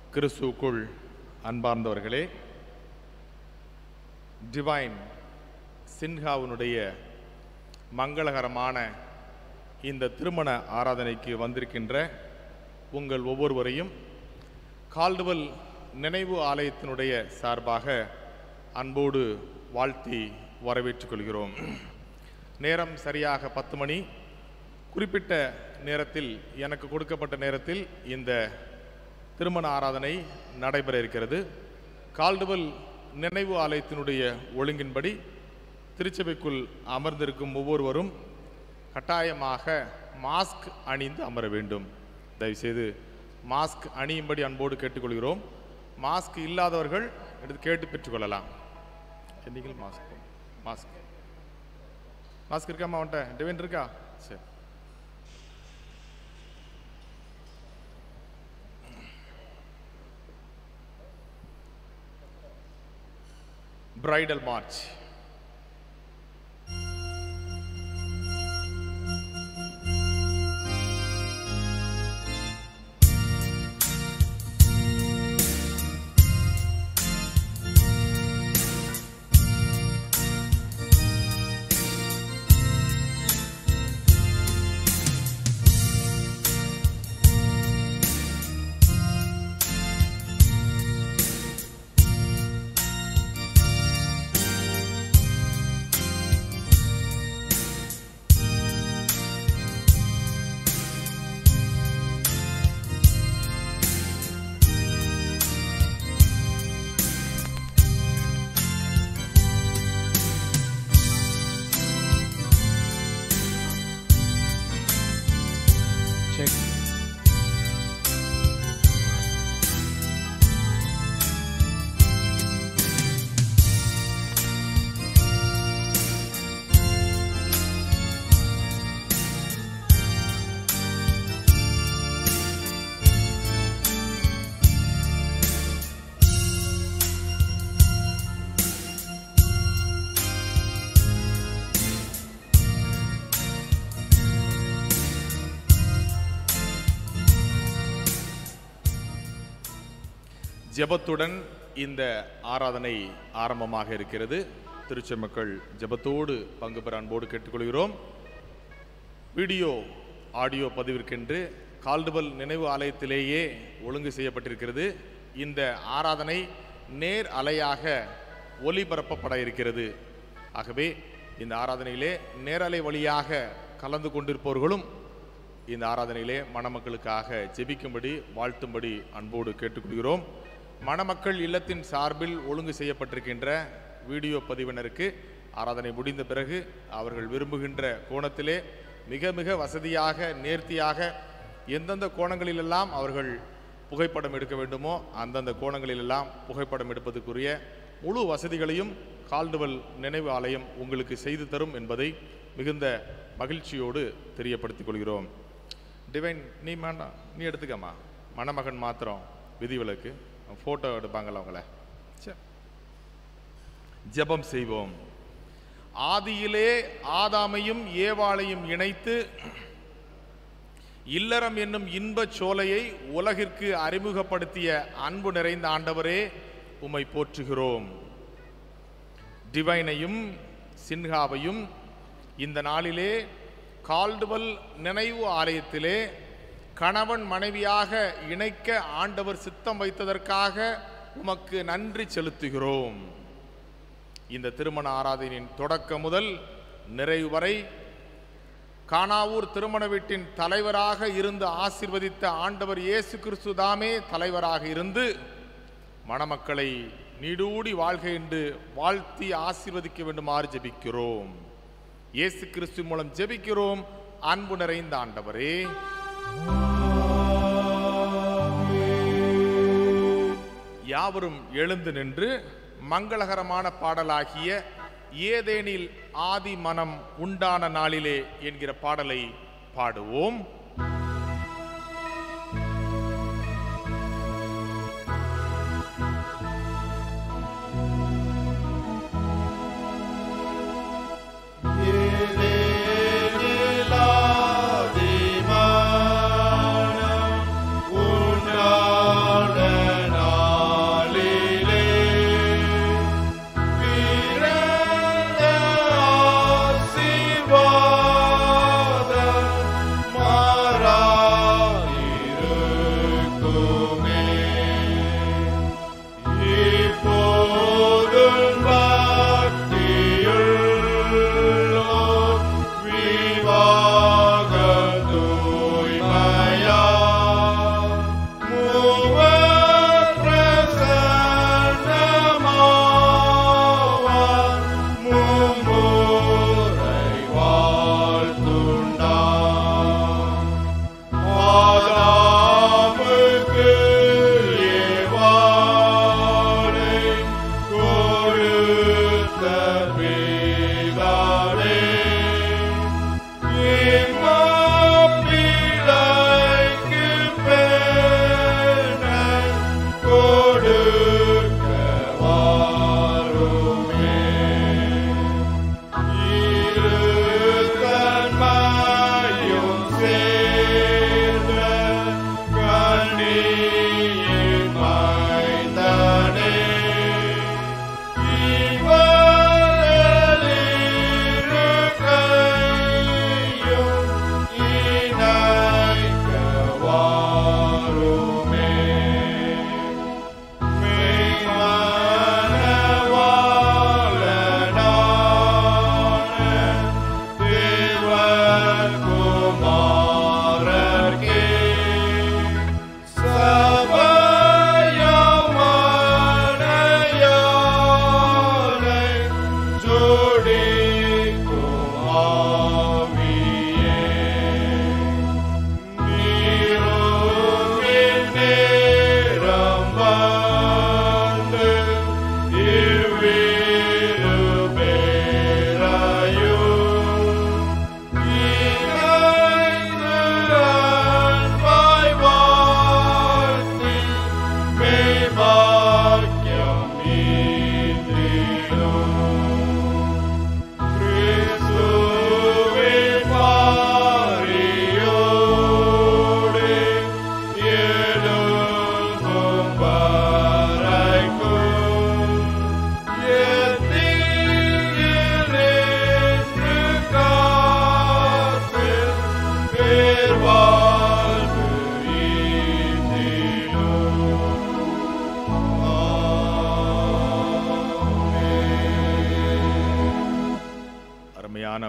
கிறிஸ்துவுக்குள் அன்பார்ந்தவர்களே டிவைன் சின்ஹாவினுடைய மங்களகரமான இந்த திருமண ஆராதனைக்கு வந்திருக்கின்ற உங்கள் ஒவ்வொருவரையும் கால்டுவல் நினைவு ஆலயத்தினுடைய சார்பாக அன்போடு வாழ்த்தி வரவேற்றுக் கொள்கிறோம் நேரம் சரியாக பத்து மணி குறிப்பிட்ட நேரத்தில் எனக்கு கொடுக்கப்பட்ட நேரத்தில் இந்த திருமண ஆராதனை நடைபெற இருக்கிறது கால்டுவல் நினைவு ஆலயத்தினுடைய ஒழுங்கின்படி திருச்சபைக்குள் அமர்ந்திருக்கும் ஒவ்வொருவரும் கட்டாயமாக மாஸ்க் அணிந்து அமர வேண்டும் தயவுசெய்து மாஸ்க் அணியும்படி அன்போடு கேட்டுக்கொள்கிறோம் மாஸ்க் இல்லாதவர்கள் எடுத்து கேட்டு பெற்றுக்கொள்ளலாம் நீங்கள் மாஸ்க் மாஸ்க் மாஸ்க் இருக்காமா அவன்கிட்ட டிவன் இருக்கா சரி பிரைடல் மார்ச் Check. ஜெபத்துடன் இந்த ஆராதனை ஆரம்பமாக இருக்கிறது திருச்சி மக்கள் ஜெபத்தோடு பங்கு பெற அன்போடு கேட்டுக்கொள்கிறோம் வீடியோ ஆடியோ பதிவிற்கென்று கால்டுவல் நினைவு ஆலயத்திலேயே ஒழுங்கு செய்யப்பட்டிருக்கிறது இந்த ஆராதனை நேர் அலையாக ஒளிபரப்பப்பட இருக்கிறது ஆகவே இந்த ஆராதனையிலே நேரலை வழியாக கலந்து கொண்டிருப்பவர்களும் இந்த ஆராதனையிலே மணமக்களுக்காக ஜெபிக்கும்படி வாழ்த்தும்படி அன்போடு கேட்டுக்கொள்கிறோம் மணமக்கள் இல்லத்தின் சார்பில் ஒழுங்கு செய்யப்பட்டிருக்கின்ற வீடியோ பதிவினருக்கு ஆராதனை முடிந்த பிறகு அவர்கள் விரும்புகின்ற கோணத்திலே மிக மிக வசதியாக நேர்த்தியாக எந்தெந்த கோணங்களிலெல்லாம் அவர்கள் புகைப்படம் எடுக்க வேண்டுமோ அந்தந்த கோணங்களிலெல்லாம் புகைப்படம் எடுப்பதற்குரிய முழு வசதிகளையும் கால்டுவல் நினைவு ஆலயம் உங்களுக்கு செய்து தரும் என்பதை மிகுந்த மகிழ்ச்சியோடு தெரியப்படுத்திக் கொள்கிறோம் டிவைன் நீ வேண்டாம் நீ எடுத்துக்கம்மா மணமகன் மாத்திரம் விதிவிலக்கு ஃபோட்டோ எடுப்பாங்களா அவங்கள சரி ஜெபம் செய்வோம் ஆதியிலே ஆதாமையும் ஏவாளையும் இணைத்து இல்லறம் என்னும் இன்பச் சோலையை உலகிற்கு அறிமுகப்படுத்திய அன்பு நிறைந்த ஆண்டவரே உம்மை போற்றுகிறோம் டிவைனையும் சின்ஹாவையும் இந்த நாளிலே கால்டுவல் நினைவு ஆலயத்திலே கணவன் மனைவியாக இணைக்க ஆண்டவர் சித்தம் வைத்ததற்காக உமக்கு நன்றி செலுத்துகிறோம் இந்த திருமண ஆராதனையின் தொடக்கம் முதல் நிறைவு வரை கானாவூர் திருமண வீட்டின் தலைவராக இருந்து ஆசிர்வதித்த ஆண்டவர் இயேசு கிறிஸ்து தாமே தலைவராக இருந்து மணமக்களை நீடூடி வாழ்க என்று வாழ்த்தி ஆசீர்வதிக்க வேண்டுமாறு ஜெபிக்கிறோம் இயேசு கிறிஸ்து மூலம் ஜெபிக்கிறோம் அன்பு நிறைந்த ஆண்டவரே யாவரும் எழுந்து நின்று மங்களகரமான பாடலாகிய ஏதேனில் ஆதி மனம் உண்டான நாளிலே என்கிற பாடலை பாடுவோம் ஏதேனிலாதிமானம் உண்டான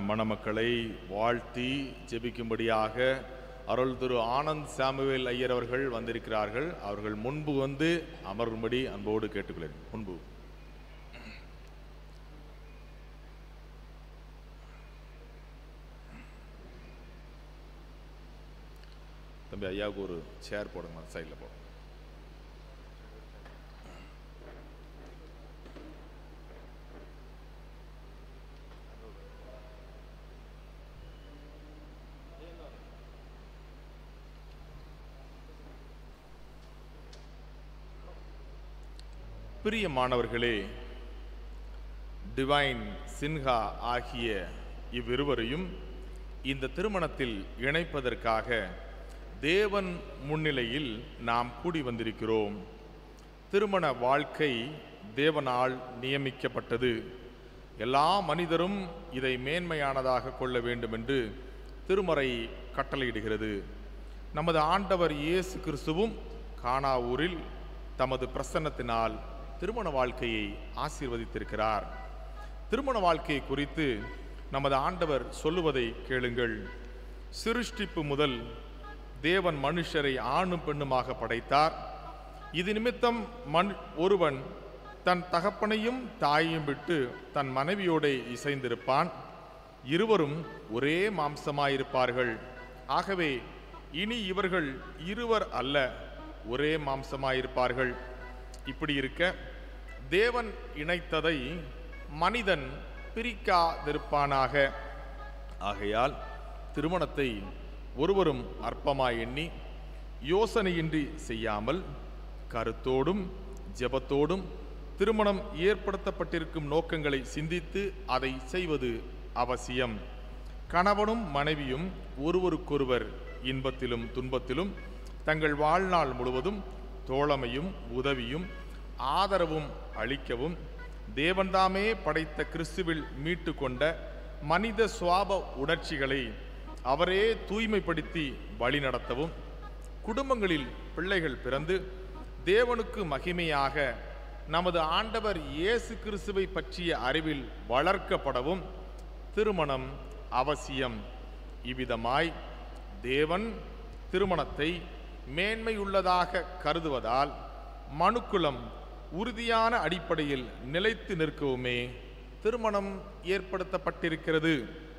மணமக்களை வாழ்த்தி ஜெபிக்கும்படியாக அருள் திரு ஆனந்த் சாமுவேல் ஐயர் அவர்கள் வந்திருக்கிறார்கள் அவர்கள் முன்பு வந்து அமரும்படி அன்போடு கேட்டுக்கொள்கிறேன் முன்பு தம்பி ஐயாவுக்கு ஒரு சேர் போடுங்க சைடில் போடுங்க பிரியமானவர்களே டிவைன் சின்ஹா ஆகிய இவ்விருவரையும் இந்த திருமணத்தில் இணைப்பதற்காக தேவன் முன்னிலையில் நாம் கூடி வந்திருக்கிறோம் திருமண வாழ்க்கை தேவனால் நியமிக்கப்பட்டது எல்லா மனிதரும் இதை மேன்மையானதாக கொள்ள வேண்டும் என்று திருமறை கட்டளையிடுகிறது நமது ஆண்டவர் இயேசு கிறிஸ்துவும் கானா ஊரில் தமது பிரசன்னத்தினால் திருமண வாழ்க்கையை ஆசீர்வதித்திருக்கிறார் திருமண வாழ்க்கையை குறித்து நமது ஆண்டவர் சொல்லுவதை கேளுங்கள் சிருஷ்டிப்பு முதல் தேவன் மனுஷரை ஆணும் பெண்ணுமாக படைத்தார் இது நிமித்தம் மண் ஒருவன் தன் தகப்பனையும் தாயையும் விட்டு தன் மனைவியோடே இசைந்திருப்பான் இருவரும் ஒரே மாம்சமாயிருப்பார்கள் ஆகவே இனி இவர்கள் இருவர் அல்ல ஒரே மாம்சமாயிருப்பார்கள் இப்படி இருக்க தேவன் இணைத்ததை மனிதன் பிரிக்காதிருப்பானாக ஆகையால் திருமணத்தை ஒருவரும் அற்பமாய் எண்ணி யோசனையின்றி செய்யாமல் கருத்தோடும் ஜெபத்தோடும் திருமணம் ஏற்படுத்தப்பட்டிருக்கும் நோக்கங்களை சிந்தித்து அதை செய்வது அவசியம் கணவனும் மனைவியும் ஒருவருக்கொருவர் இன்பத்திலும் துன்பத்திலும் தங்கள் வாழ்நாள் முழுவதும் தோழமையும் உதவியும் ஆதரவும் அளிக்கவும் தேவன்தாமே படைத்த கிறிஸ்துவில் மீட்டு கொண்ட மனித சுவாப உணர்ச்சிகளை அவரே தூய்மைப்படுத்தி வழிநடத்தவும் குடும்பங்களில் பிள்ளைகள் பிறந்து தேவனுக்கு மகிமையாக நமது ஆண்டவர் இயேசு கிறிஸ்துவை பற்றிய அறிவில் வளர்க்கப்படவும் திருமணம் அவசியம் இவ்விதமாய் தேவன் திருமணத்தை மேன்மையுள்ளதாக கருதுவதால் மனுக்குலம் உறுதியான அடிப்படையில் நிலைத்து நிற்கவுமே திருமணம் ஏற்படுத்தப்பட்டிருக்கிறது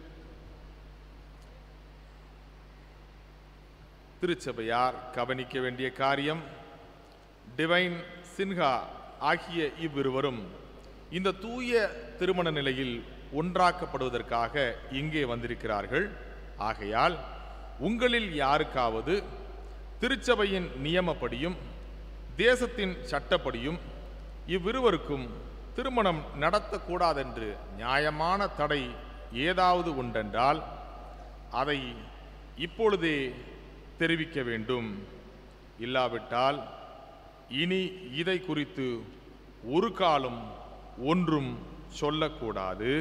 திருச்சபையார் கவனிக்க வேண்டிய காரியம் டிவைன் சின்ஹா ஆகிய இவ்விருவரும் இந்த தூய திருமண நிலையில் ஒன்றாக்கப்படுவதற்காக இங்கே வந்திருக்கிறார்கள் ஆகையால் உங்களில் யாருக்காவது திருச்சபையின் நியமப்படியும் தேசத்தின் சட்டப்படியும் இவ்விருவருக்கும் திருமணம் நடத்தக்கூடாதென்று நியாயமான தடை ஏதாவது உண்டென்றால் அதை இப்பொழுதே தெரிவிக்க வேண்டும் இல்லாவிட்டால் இனி இதை குறித்து ஒரு காலம் ஒன்றும் சொல்லக்கூடாது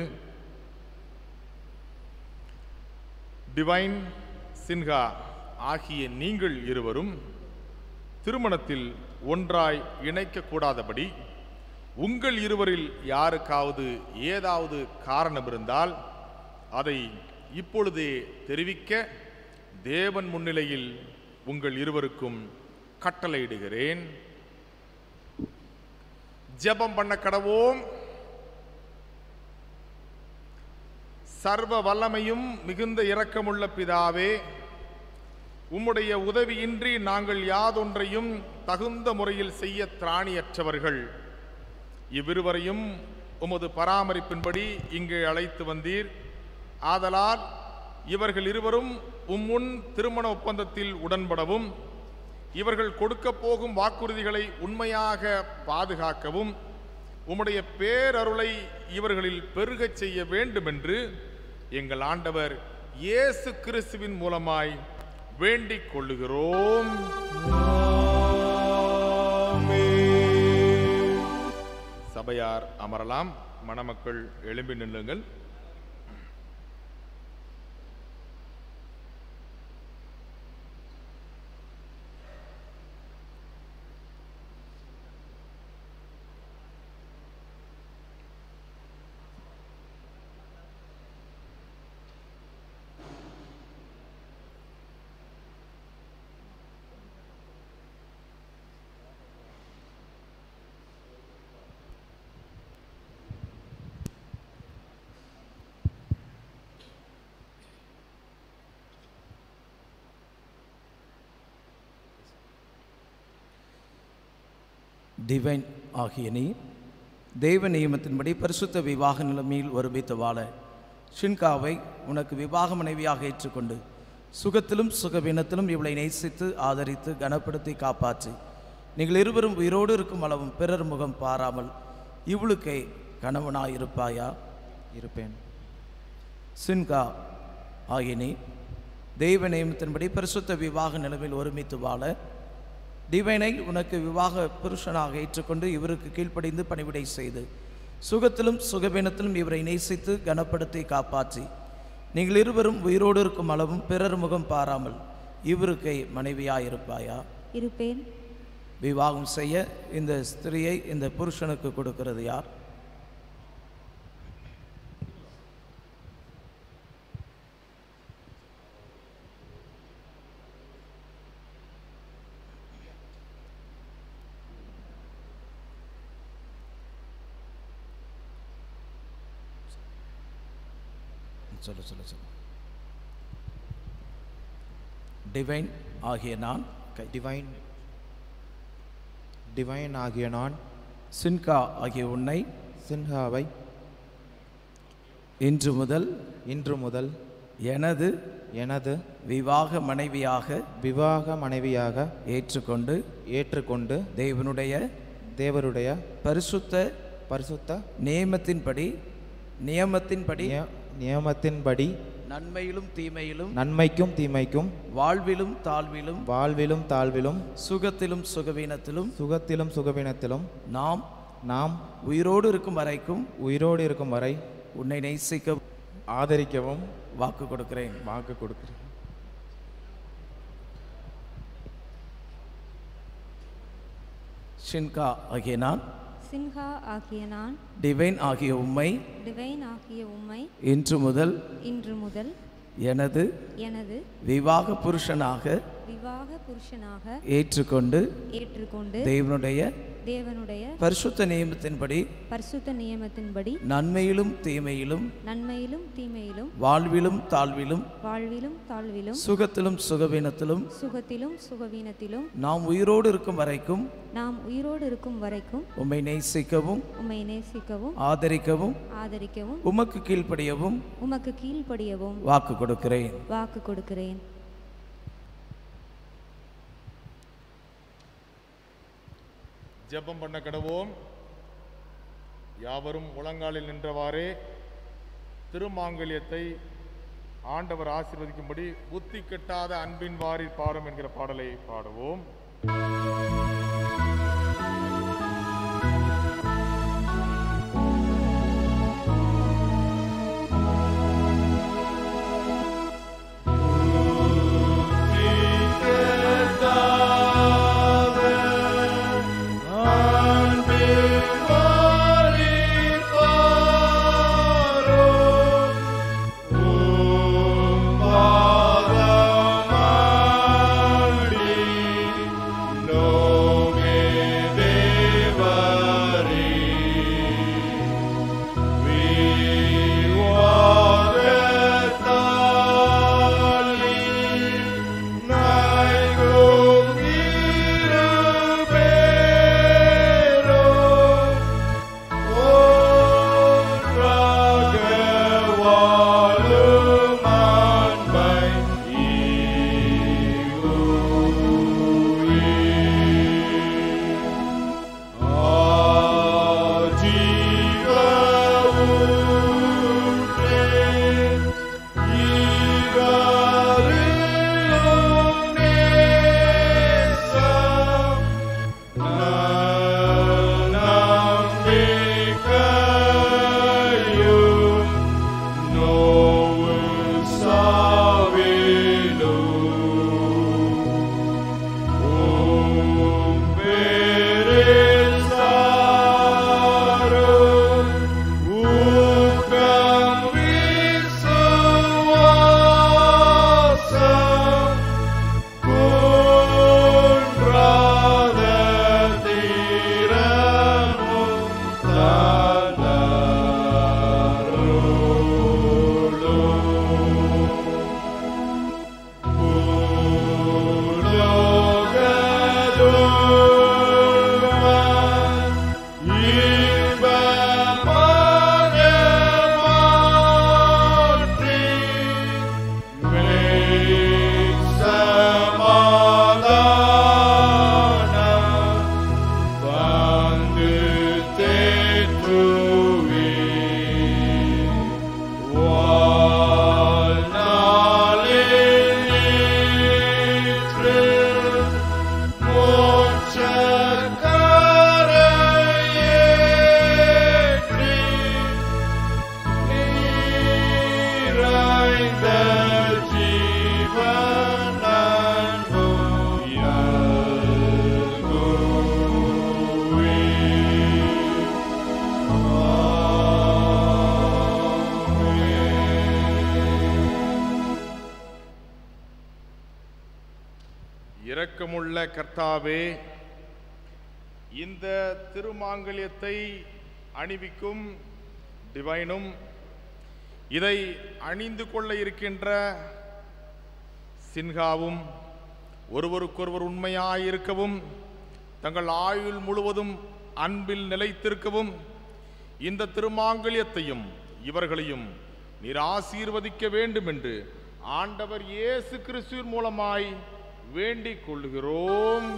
டிவைன் சின்ஹா ஆகிய நீங்கள் இருவரும் திருமணத்தில் ஒன்றாய் இணைக்கக்கூடாதபடி உங்கள் இருவரில் யாருக்காவது ஏதாவது காரணம் இருந்தால் அதை இப்பொழுதே தெரிவிக்க தேவன் முன்னிலையில் உங்கள் இருவருக்கும் கட்டளையிடுகிறேன் ஜெபம் பண்ண கடவோம் சர்வ வல்லமையும் மிகுந்த இரக்கமுள்ள பிதாவே உம்முடைய உதவியின்றி நாங்கள் யாதொன்றையும் தகுந்த முறையில் செய்ய திராணியற்றவர்கள் இவ்விருவரையும் உமது பராமரிப்பின்படி இங்கு அழைத்து வந்தீர் ஆதலால் இவர்கள் இருவரும் உம்முன் திருமண ஒப்பந்தத்தில் உடன்படவும் இவர்கள் கொடுக்கப் போகும் வாக்குறுதிகளை உண்மையாக பாதுகாக்கவும் உம்முடைய பேரருளை இவர்களில் பெருகச் செய்ய வேண்டுமென்று எங்கள் ஆண்டவர் இயேசு கிறிஸ்துவின் மூலமாய் வேண்டிக் கொள்ளுகிறோம் சபையார் அமரலாம் மணமக்கள் எழும்பி நில்லுங்கள் டிவைன் ஆகிய நீ தெய்வ நியமத்தின்படி பரிசுத்த விவாக நிலைமையில் ஒருமித்து வாழ ஷின்காவை உனக்கு விவாக மனைவியாக ஏற்றுக்கொண்டு சுகத்திலும் சுகவீனத்திலும் இவளை நேசித்து ஆதரித்து கனப்படுத்தி காப்பாற்றி நீங்கள் இருவரும் உயிரோடு இருக்கும் அளவும் பிறர் முகம் பாராமல் இவளுக்கே கணவனாயிருப்பாயா இருப்பேன் சின்கா ஆகிய நீ தெய்வ நியமத்தின்படி பரிசுத்த விவாக நிலைமையில் ஒருமித்து வாழ டிவைனை உனக்கு விவாக புருஷனாக ஏற்றுக்கொண்டு இவருக்கு கீழ்ப்படிந்து பணிவிடை செய்து சுகத்திலும் சுகவீனத்திலும் இவரை நேசித்து கனப்படுத்தி காப்பாற்றி நீங்கள் இருவரும் உயிரோடு இருக்கும் அளவும் பிறர் முகம் பாராமல் இவருக்கே மனைவியாயிருப்பாயா இருப்பேன் விவாகம் செய்ய இந்த ஸ்திரியை இந்த புருஷனுக்கு கொடுக்கிறது யார் சொல்லு சொல்லு சொல்லு டிவைன் ஆகிய நான் கை டிவைன் டிவைன் ஆகிய நான் சின்கா ஆகிய உன்னை சின்ஹாவை இன்று முதல் இன்று முதல் எனது எனது விவாக மனைவியாக விவாக மனைவியாக ஏற்றுக்கொண்டு ஏற்றுக்கொண்டு தேவனுடைய தேவருடைய பரிசுத்த பரிசுத்த நியமத்தின்படி நியமத்தின்படி நிய- நியமத்தின்படி நன்மையிலும் தீமையிலும் நன்மைக்கும் தீமைக்கும் வாழ்விலும் தாழ்விலும் வாழ்விலும் தாழ்விலும் சுகத்திலும் சுகவீனத்திலும் சுகத்திலும் சுகவீனத்திலும் நாம் நாம் உயிரோடு இருக்கும் வரைக்கும் உயிரோடு இருக்கும் வரை உன்னை நேசிக்க ஆதரிக்கவும் வாக்கு கொடுக்கிறேன் வாக்கு கொடுக்கிறேன் ஷின்கா ஆகிய நான் சின்ஹா ஆகிய நான் டிவைன் ஆகிய உம்மை டிவைன் ஆகிய உம்மை இன்று முதல் இன்று முதல் எனது எனது விவாக புருஷனாக விவாக புருஷனாக ஏற்றுக்கொண்டு ஏற்றுக்கொண்டு தேவனுடைய தேவனுடைய பரிசுத்த நியமத்தின்படி பரிசுத்த நியமத்தின்படி நன்மையிலும் தீமையிலும் நன்மையிலும் தீமையிலும் வாழ்விலும் தாழ்விலும் வாழ்விலும் தாழ்விலும் சுகத்திலும் சுகவீனத்திலும் சுகத்திலும் சுகவீனத்திலும் நாம் உயிரோடு இருக்கும் வரைக்கும் நாம் உயிரோடு இருக்கும் வரைக்கும் உம்மை நேசிக்கவும் உம்மை நேசிக்கவும் ஆதரிக்கவும் ஆதரிக்கவும் உமக்கு கீழ்ப்படியவும் உமக்கு கீழ்ப்படியவும் வாக்கு கொடுக்கிறேன் வாக்கு கொடுக்கிறேன் ஜெபம் பண்ண கடவோம் யாவரும் முழங்காலில் நின்றவாறே திருமாங்கல்யத்தை ஆண்டவர் ஆசீர்வதிக்கும்படி புத்தி கெட்டாத அன்பின் வாரி பாரும் என்கிற பாடலை பாடுவோம் No அன்புள்ள கர்த்தாவே இந்த திருமாங்கல்யத்தை அணிவிக்கும் டிவைனும் இதை அணிந்து கொள்ள இருக்கின்ற சின்ஹாவும் ஒருவருக்கொருவர் உண்மையாயிருக்கவும் தங்கள் ஆயுள் முழுவதும் அன்பில் நிலைத்திருக்கவும் இந்த திருமாங்கல்யத்தையும் இவர்களையும் நீர் ஆசீர்வதிக்க வேண்டும் என்று ஆண்டவர் இயேசு கிறிஸ்துவின் மூலமாய் வேண்டிக் கொள்கிறோம்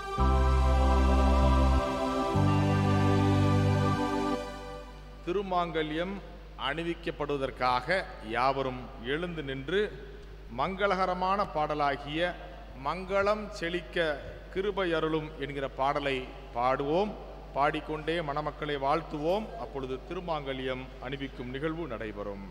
திருமாங்கல்யம் அணிவிக்கப்படுவதற்காக யாவரும் எழுந்து நின்று மங்களகரமான பாடலாகிய மங்களம் செழிக்க கிருபை அருளும் என்கிற பாடலை பாடுவோம் பாடிக்கொண்டே மணமக்களை வாழ்த்துவோம் அப்பொழுது திருமாங்கல்யம் அணிவிக்கும் நிகழ்வு நடைபெறும்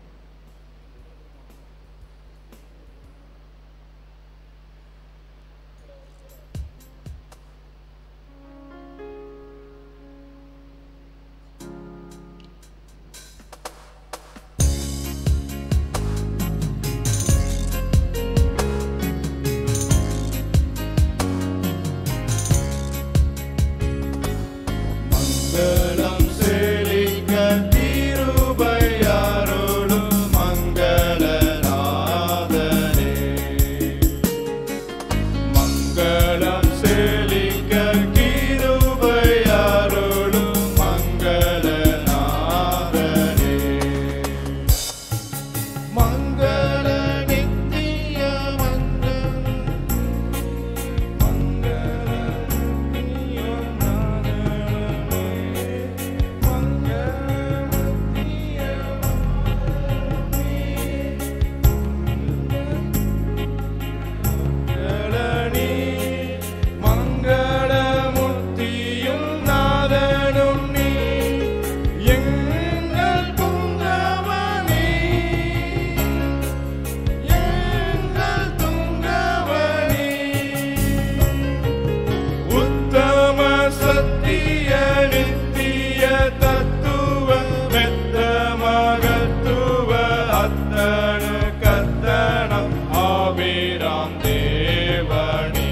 மங்களம் செழிக்க திருபையாரோடும் மங்களநாதனே மங்களம் செழிக்க கிருபையாரோடும் மங்களநாதனே மங்கள நித்திய மங்களம் மங்களமுத்தியும் நாதனும் நீ எங்கள் துங்கவனே எங்கள் துங்கவனே உத்தம சத்திய நித்திய தத்துவ மெத்த மகத்துவ அத்தனு கத்தனம் ஆபிராம் தேவனி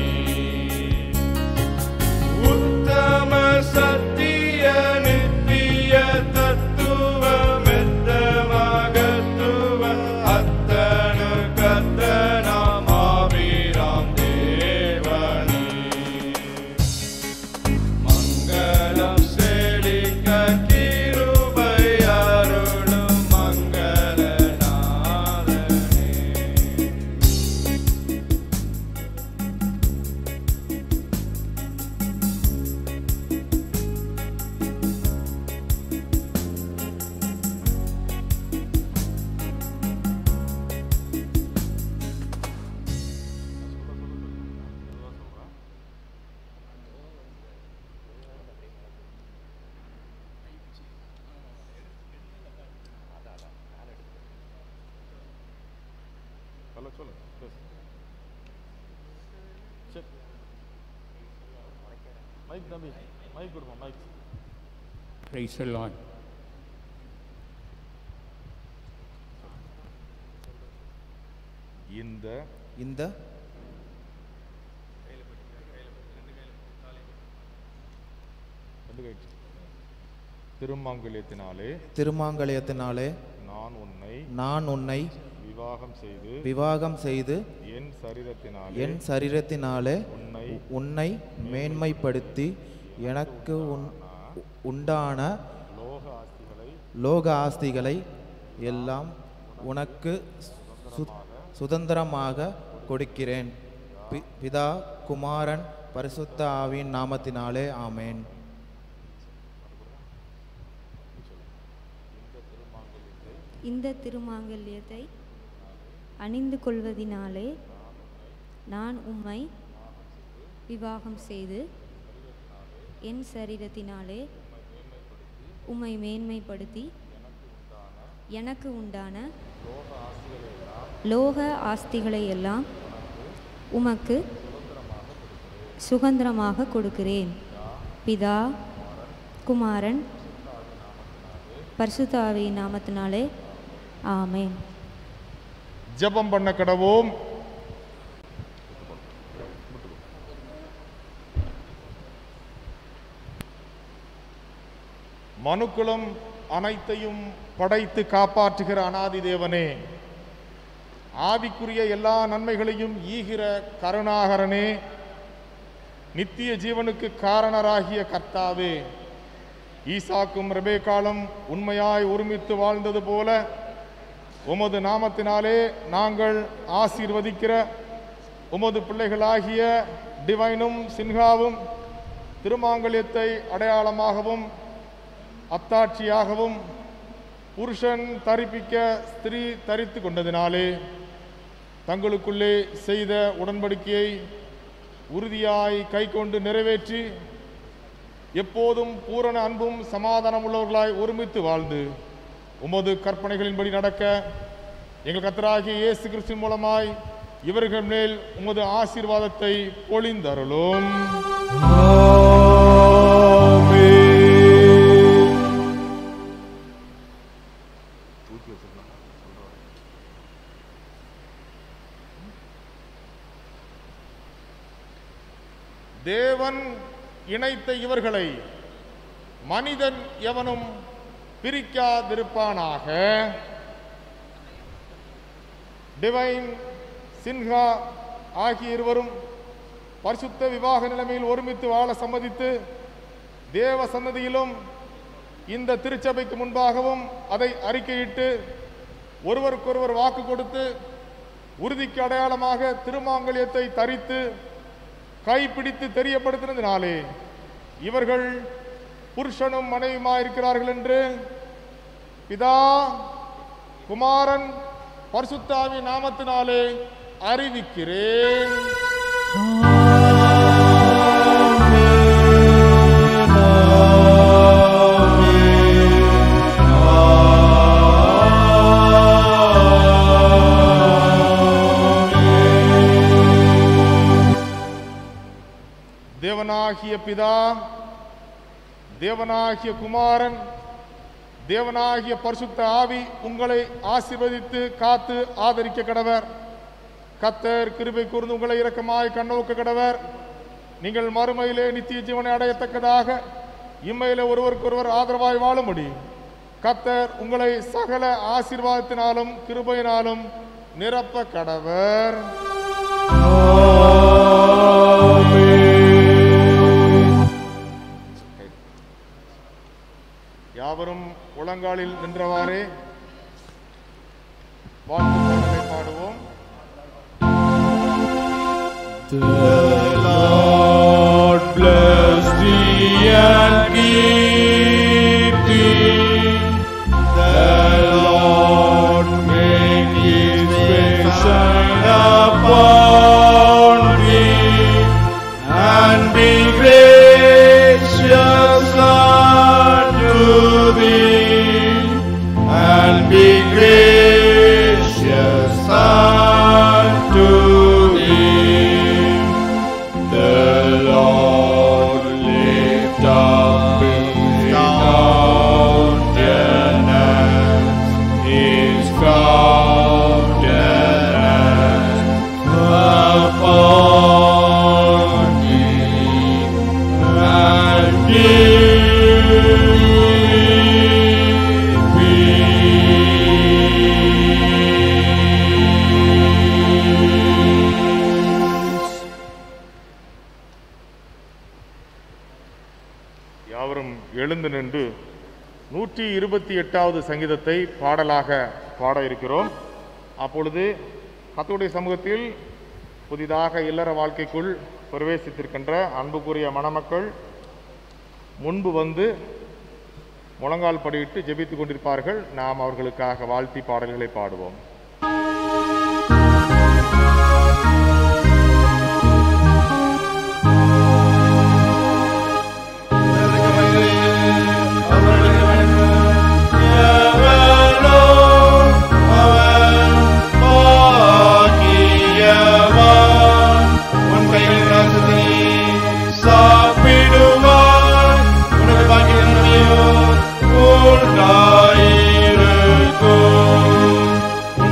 உத்தம சத்திய நித்திய தத்துவ மெத்த மகத்துவ அத்தனு கத்தனம் ஆபிராம் தேவனி மங்களம் செழிக்க கிருபை அருளும் மங்களநாதனே ஹலோ சொல்லுங்க மைக் தம்பி மைக் கொடுப்போம் மைக் Praise the Lord. இந்த இந்த ரெண்டு கை. திருமாங்கல்யத்தினாலே திருமாங்கல்யத்தினாலே நான் உன்னை நான் உன்னை விவாகம் செய்து விவாகம் செய்து என் சரீரத்தினாலே என் சரீரத்தினாலே உன்னை உன்னை மேன்மைப்படுத்தி எனக்கு உன் உண்டான லோக ஆஸ்திகளை லோக ஆஸ்திகளை எல்லாம் உனக்கு சு- சுதந்திரமாக கொடுக்கிறேன் பி- பிதா குமாரன் பரிசுத்த ஆவியின் நாமத்தினாலே ஆமேன் இந்த திருமாங்கல்யத்தை அணிந்து கொள்வதினாலே நான் உம்மை விவாகம் செய்து என் சரீரத்தினாலே உம்மை மேன்மைப்படுத்தி எனக்கு உண்டான லோக ஆஸ்திகளை எல்லாம் உமக்கு சுதந்திரமாக கொடுக்கிறேன் பிதா குமாரன் பரிசுத்தாவி நாமத்தினாலே ஆமென் ஜெபம் பண்ண கடவோம் மனுக்குலம் அனைத்தையும் படைத்து காப்பாற்றுகிற அனாதி தேவனே ஆவிக்குரிய எல்லா நன்மைகளையும் ஈகிற கருணாகரனே நித்திய ஜீவனுக்கு காரணராகிய கர்த்தாவே ஈசாக்கும் ரெபேக்காலும் உண்மையாய் ஒருமித்து வாழ்ந்தது போல உமது நாமத்தினாலே நாங்கள் ஆசீர்வதிக்கிற உமது பிள்ளைகளாகிய டிவைனும் சின்ஹாவும் திருமாங்கல்யத்தை அடையாளமாகவும் அத்தாட்சியாகவும் புருஷன் தரிப்பிக்க ஸ்திரீ தரித்து கொண்டதினாலே தங்களுக்குள்ளே செய்த உடன்படிக்கையை உறுதியாய் கைக்கொண்டு நிறைவேற்றி எப்போதும் பூரண அன்பும் சமாதானம் உள்ளவர்களாய் ஒருமித்து வாழ்ந்து உமது கற்பனைகளின்படி நடக்க எங்கள் கத்தராகிய இயேசு கிறிஸ்துவின் மூலமாய் இவர்கள் மேல் உமது ஆசீர்வாதத்தை பொழிந்தருளும் தேவன் இணைத்த இவர்களை மனிதன் எவனும் பிரிக்காதிருப்பானாக டிவைன் சின்ஹா ஆகிய இருவரும் பரிசுத்த விவாக நிலைமையில் ஒருமித்து வாழ சம்மதித்து தேவ சன்னதியிலும் இந்த திருச்சபைக்கு முன்பாகவும் அதை அறிக்கையிட்டு ஒருவருக்கொருவர் வாக்கு கொடுத்து உறுதிக்கு அடையாளமாக திருமாங்கல்யத்தை தரித்து கைப்பிடித்து தெரியப்படுத்தினதினாலே இவர்கள் புருஷனும் மனைவியுமா இருக்கிறார்கள் என்று பிதா குமாரன் பரிசுத்தாவி நாமத்தினாலே அறிவிக்கிறேன் தேவனாகிய பிதா தேவனாகிய குமாரன் தேவனாகிய பரிசுத்த ஆவி உங்களை ஆசீர்வதித்து காத்து ஆதரிக்க கடவர் கத்தர் கிருபை கூர்ந்து உங்களை இரக்கமாய் கண்ணோக்க கடவர் நீங்கள் மறுமையிலே நித்திய ஜீவனை அடையத்தக்கதாக இம்மையிலே ஒருவருக்கொருவர் ஆதரவாய் வாழும்படி கத்தர் உங்களை சகல ஆசீர்வாதத்தினாலும் கிருபையினாலும் நிரப்ப கடவர் யாவரும் உளங்காலில் நின்றவாறே வாழ்த்து பாடலை பாடுவோம் Lord bless thee and keep thee. The Lord make his face shine upon thee and be gracious unto thee and be gracious unto thee. The Lord lift up his countenance, his countenance upon thee, and give peace. யாவரும் எழுந்து நின்று நூற்றி இருபத்தி எட்டாவது சங்கீதத்தை பாடலாக பாட இருக்கிறோம் அப்பொழுது கத்தோடைய சமூகத்தில் புதிதாக இல்லற வாழ்க்கைக்குள் பிரவேசித்திருக்கின்ற அன்புக்குரிய மணமக்கள் முன்பு வந்து முழங்கால் படியிட்டு ஜெபித்துக் கொண்டிருப்பார்கள் நாம் அவர்களுக்காக வாழ்த்தி பாடல்களை பாடுவோம் உண்டாயிருக்கும்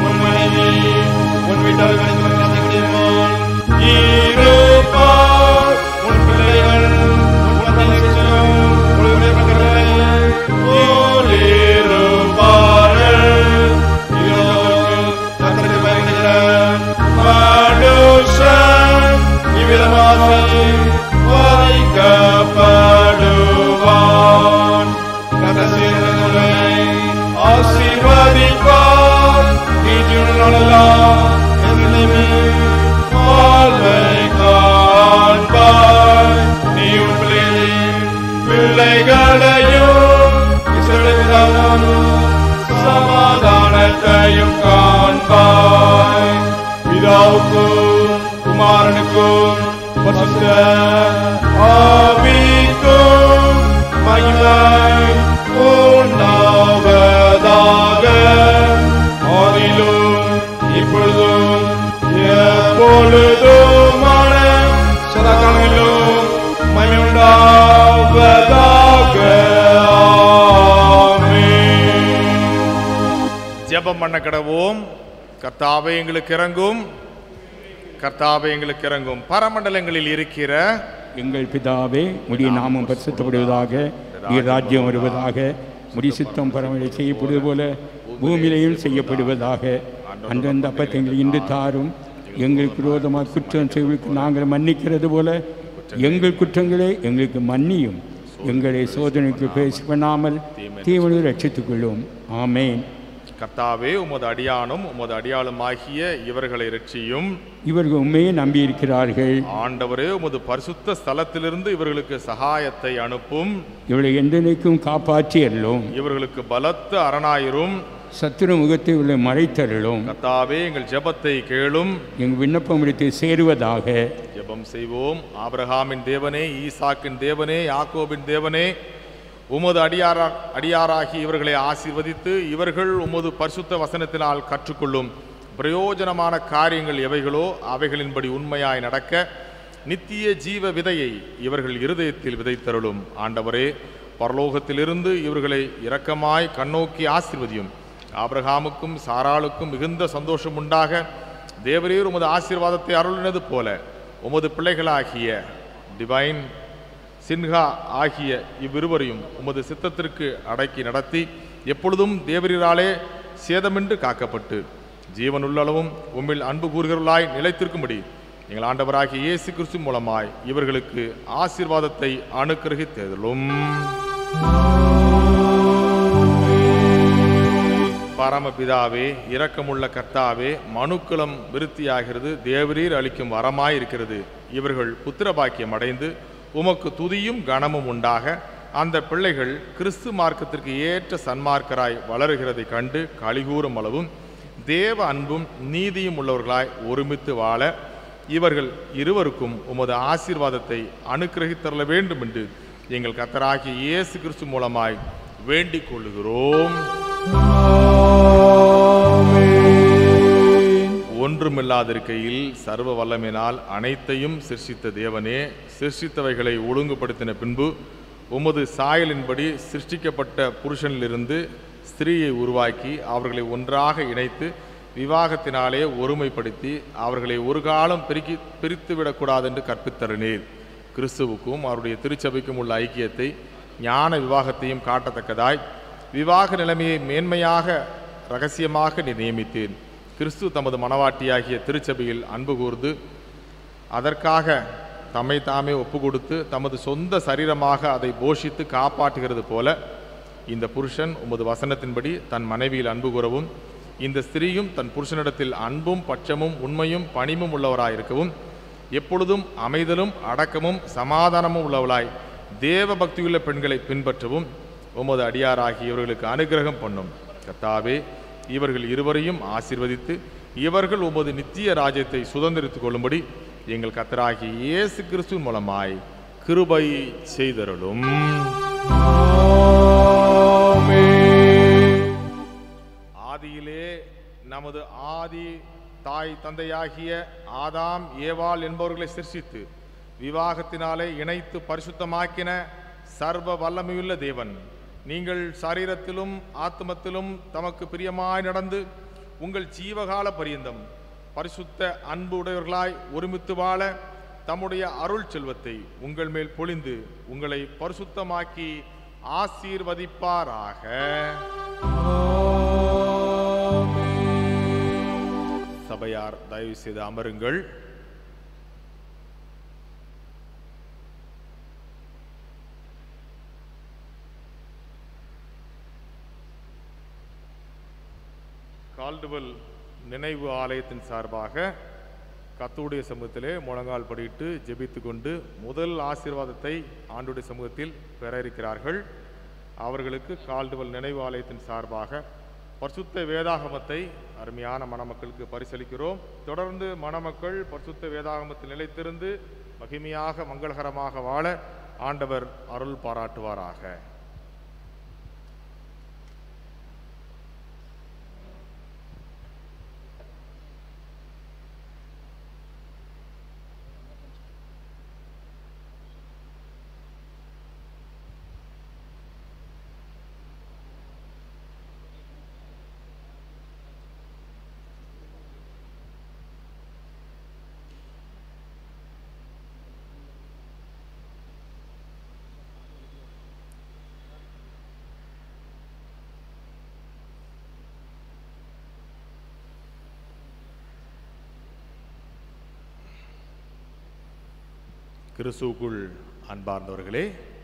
கவலைகளையும் இசைகளையும் சமாதானத்தையும் காண்பாய் பிதாவுக்கும் குமாரனுக்கும் பரிசுத்த ஆவிக்கும் மகிமை உண்டாவதாக ஆதியிலும் இப்பொழுதும் எப்பொழுதுமான சதாகாலங்களிலும் மகிமை உண்டாவதாக ஆமென். ஜெபம் பண்ண கடவோம் கர்த்தாவே எங்களுக்கு இறங்கும் கர்த்தாவே எங்களுக்கு இறங்கும் பரமண்டலங்களில் இருக்கிற எங்கள் பிதாவே முடிய நாமம் பரிசுத்தப்படுவதாக நீர் ராஜ்யம் வருவதாக முடி சித்தம் பரமலை செய்யப்படுவது போல பூமியிலையும் செய்யப்படுவதாக அந்தந்த அப்பத்தை இன்று தாரும் எங்களுக்கு விரோதமாக குற்றம் செய்வதற்கு நாங்கள் மன்னிக்கிறது போல எங்கள் குற்றங்களை எங்களுக்கு மன்னியும் எங்களை சோதனைக்கு பேசி பண்ணாமல் தீவனை ரட்சித்துக் கொள்ளும் ஆமேன் கர்த்தாவே உமது அடியானும் உமது அடியாளும் ஆகிய இவர்களை ரட்சியும் இவர்கள் உண்மையை நம்பியிருக்கிறார்கள் ஆண்டவரே உமது பரிசுத்த ஸ்தலத்திலிருந்து இவர்களுக்கு சகாயத்தை அனுப்பும் இவளை என்றென்னைக்கும் காப்பாற்றி அருளும் இவர்களுக்கு பலத்த அரணாயிரும் சத்துரு முகத்தை இவளை மறைத்தருளும் கர்த்தாவே எங்கள் ஜெபத்தை கேளும் எங்கள் விண்ணப்பம் எடுத்து சேருவதாக ஜெபம் செய்வோம் ஆபிரகாமின் தேவனே ஈசாக்கின் தேவனே யாக்கோபின் தேவனே உமது அடியாரா அடியாராகி இவர்களை ஆசீர்வதித்து இவர்கள் உமது பரிசுத்த வசனத்தினால் கற்றுக்கொள்ளும் பிரயோஜனமான காரியங்கள் எவைகளோ அவைகளின்படி உண்மையாய் நடக்க நித்திய ஜீவ விதையை இவர்கள் இருதயத்தில் விதைத்தருளும் ஆண்டவரே பரலோகத்திலிருந்து இவர்களை இரக்கமாய் கண்ணோக்கி ஆசீர்வதியும் ஆபிரகாமுக்கும் சாராளுக்கும் மிகுந்த சந்தோஷம் உண்டாக தேவரீர் உமது ஆசீர்வாதத்தை அருளினது போல உமது பிள்ளைகளாகிய டிவைன் சின்ஹா ஆகிய இவ்விருவரையும் உமது சித்தத்திற்கு அடக்கி நடத்தி எப்பொழுதும் தேவரீராலே சேதமின்றி காக்கப்பட்டு ஜீவனுள்ளளவும் உம்மில் அன்பு கூறுகிறவர்களாய் நிலைத்திருக்கும்படி எங்கள் ஆண்டவராகிய இயேசு கிறிஸ்து மூலமாய் இவர்களுக்கு ஆசீர்வாதத்தை அனுக்கிரகித்தேதலும் பரமபிதாவே இரக்கமுள்ள கர்த்தாவே மனுக்குலம் விருத்தியாகிறது தேவரீர் அளிக்கும் வரமாய் இருக்கிறது இவர்கள் புத்திர பாக்கியம் அடைந்து உமக்கு துதியும் கனமும் உண்டாக அந்த பிள்ளைகள் கிறிஸ்து மார்க்கத்திற்கு ஏற்ற சன்மார்க்கராய் வளருகிறதை கண்டு கலிகூறும் அளவும் தேவ அன்பும் நீதியும் உள்ளவர்களாய் ஒருமித்து வாழ இவர்கள் இருவருக்கும் உமது ஆசீர்வாதத்தை அனுக்கிரகித்தரல வேண்டும் என்று எங்கள் கத்தராகிய இயேசு கிறிஸ்து மூலமாய் வேண்டிக் கொள்ளுகிறோம் ஒன்றுமில்லாதிருக்கையில் சர்வ வல்லமையினால் அனைத்தையும் சிருஷ்டித்த தேவனே சிருஷ்டித்தவைகளை ஒழுங்குபடுத்தின பின்பு உமது சாயலின்படி சிருஷ்டிக்கப்பட்ட புருஷனிலிருந்து ஸ்திரீயை உருவாக்கி அவர்களை ஒன்றாக இணைத்து விவாகத்தினாலே ஒருமைப்படுத்தி அவர்களை ஒரு காலம் பிரிக்கி பிரித்து விடக்கூடாது என்று கற்பித்தருனீர் கிறிஸ்துவுக்கும் அவருடைய திருச்சபைக்கும் உள்ள ஐக்கியத்தை ஞான விவாகத்தையும் காட்டத்தக்கதாய் விவாக நிலைமையை மேன்மையாக ரகசியமாக நீ நியமித்தேன் கிறிஸ்து தமது மனவாட்டியாகிய திருச்சபையில் அன்பு கூர்ந்து அதற்காக தம்மை தாமே ஒப்பு கொடுத்து தமது சொந்த சரீரமாக அதை போஷித்து காப்பாற்றுகிறது போல இந்த புருஷன் உமது வசனத்தின்படி தன் மனைவியில் அன்பு கூறவும் இந்த ஸ்திரீயும் தன் புருஷனிடத்தில் அன்பும் பட்சமும் உண்மையும் பணிவும் உள்ளவராயிருக்கவும் எப்பொழுதும் அமைதலும் அடக்கமும் சமாதானமும் உள்ளவளாய் தேவ பக்தியுள்ள பெண்களை பின்பற்றவும் உமது அடியாராகி இவர்களுக்கு அனுகிரகம் பண்ணும் கர்த்தாவே இவர்கள் இருவரையும் ஆசீர்வதித்து இவர்கள் உமது நித்திய ராஜ்யத்தை சுதந்திரித்துக் கொள்ளும்படி எங்கள் கத்தராகிய இயேசு கிறிஸ்து மூலமாய் கிருபை செய்தருளும் ஆதியிலே நமது ஆதி தாய் தந்தையாகிய ஆதாம் ஏவாள் என்பவர்களை சிருஷ்டித்து விவாகத்தினாலே இணைத்து பரிசுத்தமாக்கின சர்வ வல்லமையுள்ள தேவன் நீங்கள் சரீரத்திலும் ஆத்மத்திலும் தமக்கு பிரியமாய் நடந்து உங்கள் ஜீவகால பரியந்தம் பரிசுத்த அன்பு உடையவர்களாய் ஒருமித்து வாழ தம்முடைய அருள் செல்வத்தை உங்கள் மேல் பொழிந்து உங்களை பரிசுத்தமாக்கி ஆசீர்வதிப்பாராக சபையார் தயவு செய்து அமருங்கள் கால்டுவல் நினைவு ஆலயத்தின் சார்பாக கத்துடைய சமூகத்திலே முழங்கால் படியிட்டு ஜெபித்து கொண்டு முதல் ஆசீர்வாதத்தை ஆண்டுடைய சமூகத்தில் பெற இருக்கிறார்கள் அவர்களுக்கு கால்டுவல் நினைவு ஆலயத்தின் சார்பாக பரிசுத்த வேதாகமத்தை அருமையான மணமக்களுக்கு பரிசளிக்கிறோம் தொடர்ந்து மணமக்கள் பரிசுத்த வேதாகமத்தில் நிலைத்திருந்து மகிமையாக மங்களகரமாக வாழ ஆண்டவர் அருள் பாராட்டுவாராக கிறிஸ்துவுக்குள் அன்பார்ந்தவர்களே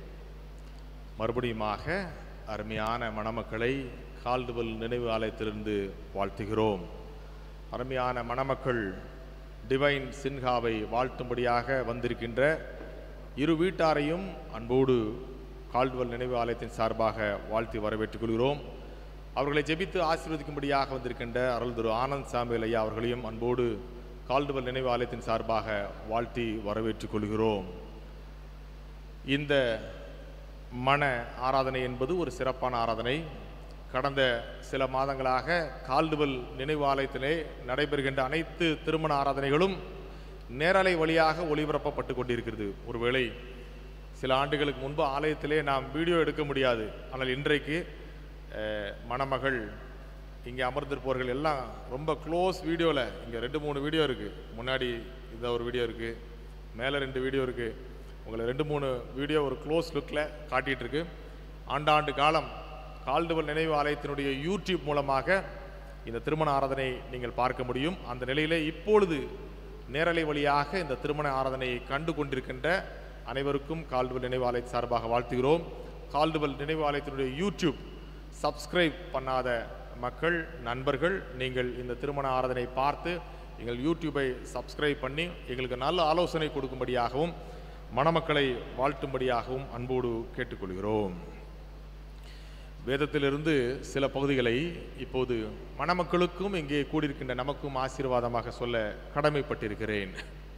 மறுபடியுமாக அருமையான மணமக்களை கால்டுவல் நினைவு ஆலயத்திலிருந்து வாழ்த்துகிறோம் அருமையான மணமக்கள் டிவைன் சின்ஹாவை வாழ்த்தும்படியாக வந்திருக்கின்ற இரு வீட்டாரையும் அன்போடு கால்டுவல் நினைவு ஆலயத்தின் சார்பாக வாழ்த்தி வரவேற்றுக் கொள்கிறோம் அவர்களை ஜெபித்து ஆசீர்வதிக்கும்படியாக வந்திருக்கின்ற அருள் திரு ஆனந்த் சாமியல் ஐயா அவர்களையும் அன்போடு கால்டுவல் நினைவு ஆலயத்தின் சார்பாக வாழ்த்தி வரவேற்றுக் கொள்கிறோம் இந்த மன ஆராதனை என்பது ஒரு சிறப்பான ஆராதனை கடந்த சில மாதங்களாக கால்டுவல் நினைவு ஆலயத்திலே நடைபெறுகின்ற அனைத்து திருமண ஆராதனைகளும் நேரலை வழியாக ஒளிபரப்பப்பட்டு கொண்டிருக்கிறது ஒருவேளை சில ஆண்டுகளுக்கு முன்பு ஆலயத்திலே நாம் வீடியோ எடுக்க முடியாது ஆனால் இன்றைக்கு அஹ், மணமகள் இங்கே அமர்ந்திருப்பவர்கள் எல்லாம் ரொம்ப க்ளோஸ் வீடியோவில் இங்கே ரெண்டு மூணு வீடியோ இருக்குது முன்னாடி இந்த ஒரு வீடியோ இருக்குது மேலே ரெண்டு வீடியோ இருக்குது உங்களை ரெண்டு மூணு வீடியோ ஒரு க்ளோஸ் லுக்கில் காட்டிகிட்டு இருக்கு ஆண்டாண்டு காலம் கால்டுவல் நினைவு ஆலயத்தினுடைய யூடியூப் மூலமாக இந்த திருமண ஆராதனை நீங்கள் பார்க்க முடியும் அந்த நிலையிலே இப்பொழுது நேரலை வழியாக இந்த திருமண ஆராதனையை கண்டு கொண்டிருக்கின்ற அனைவருக்கும் கால்டுவல் நினைவு ஆலய சார்பாக வாழ்த்துகிறோம் கால்டுவல் நினைவு ஆலயத்தினுடைய யூடியூப் சப்ஸ்கிரைப் பண்ணாத மக்கள் நண்பர்கள் நீங்கள் இந்த திருமண ஆராதனை பார்த்து எங்கள் யூடியூபை சப்ஸ்கிரைப் பண்ணி எங்களுக்கு நல்ல ஆலோசனை கொடுக்கும்படியாகவும் மணமக்களை வாழ்த்தும்படியாகவும் அன்போடு கேட்டுக்கொள்கிறோம் வேதத்திலிருந்து சில பகுதிகளை இப்போது மணமக்களுக்கும் இங்கே கூடியிருக்கின்ற நமக்கும் ஆசீர்வாதமாக சொல்ல கடமைப்பட்டிருக்கிறேன்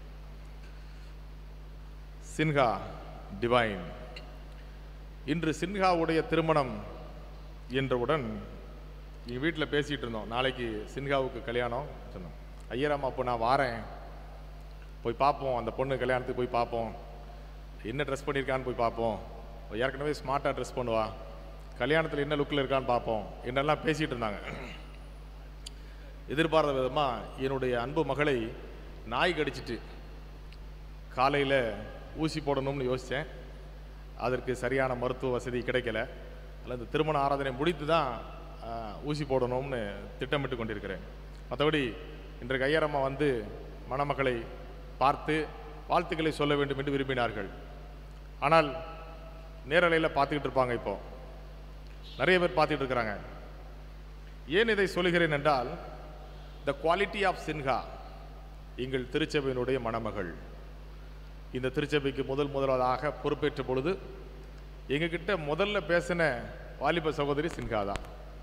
சின்ஹா டிவைன் இன்று சின்ஹாவுடைய திருமணம் என்றவுடன் எங்கள் வீட்டில் பேசிகிட்டு இருந்தோம் நாளைக்கு சின்ஹாவுக்கு கல்யாணம் சொன்னோம் ஐயராமா அப்போ நான் வாரேன் போய் பார்ப்போம் அந்த பொண்ணு கல்யாணத்துக்கு போய் பார்ப்போம் என்ன ட்ரெஸ் பண்ணியிருக்கான்னு போய் பார்ப்போம் அவ ஏற்கனவே ஸ்மார்ட்டாக ட்ரெஸ் பண்ணுவா கல்யாணத்தில் என்ன லுக்கில் இருக்கான்னு பார்ப்போம் என்னெல்லாம் பேசிகிட்டு இருந்தாங்க எதிர்பாராத விதமாக என்னுடைய அன்பு மகளை நாய் கடிச்சிட்டு காலையில் ஊசி போடணும்னு யோசித்தேன் அதற்கு சரியான மருத்துவ வசதி கிடைக்கல அதில் இந்த திருமண ஆராதனை முடித்து தான் ஆ, ஊசி போடணும்னு திட்டமிட்டு கொண்டிருக்கிறேன் மற்றபடி இன்றைக்கு ஐயரம்மா வந்து மணமக்களை பார்த்து வாழ்த்துக்களை சொல்ல வேண்டும் என்று விரும்பினார்கள் ஆனால் நேரலையில் பார்த்துக்கிட்டு இருப்பாங்க இப்போ நிறைய பேர் பார்த்துட்டு இருக்கிறாங்க ஏன் இதை சொல்லுகிறேன் என்றால் த குவாலிட்டி ஆஃப் சின்ஹா எங்கள் திருச்சபையினுடைய மணமகள் இந்த திருச்சபைக்கு முதல் முதலாவதாக பொறுப்பேற்ற பொழுது எங்ககிட்ட முதல்ல பேசின வாலிப சகோதரி சின்ஹா தான்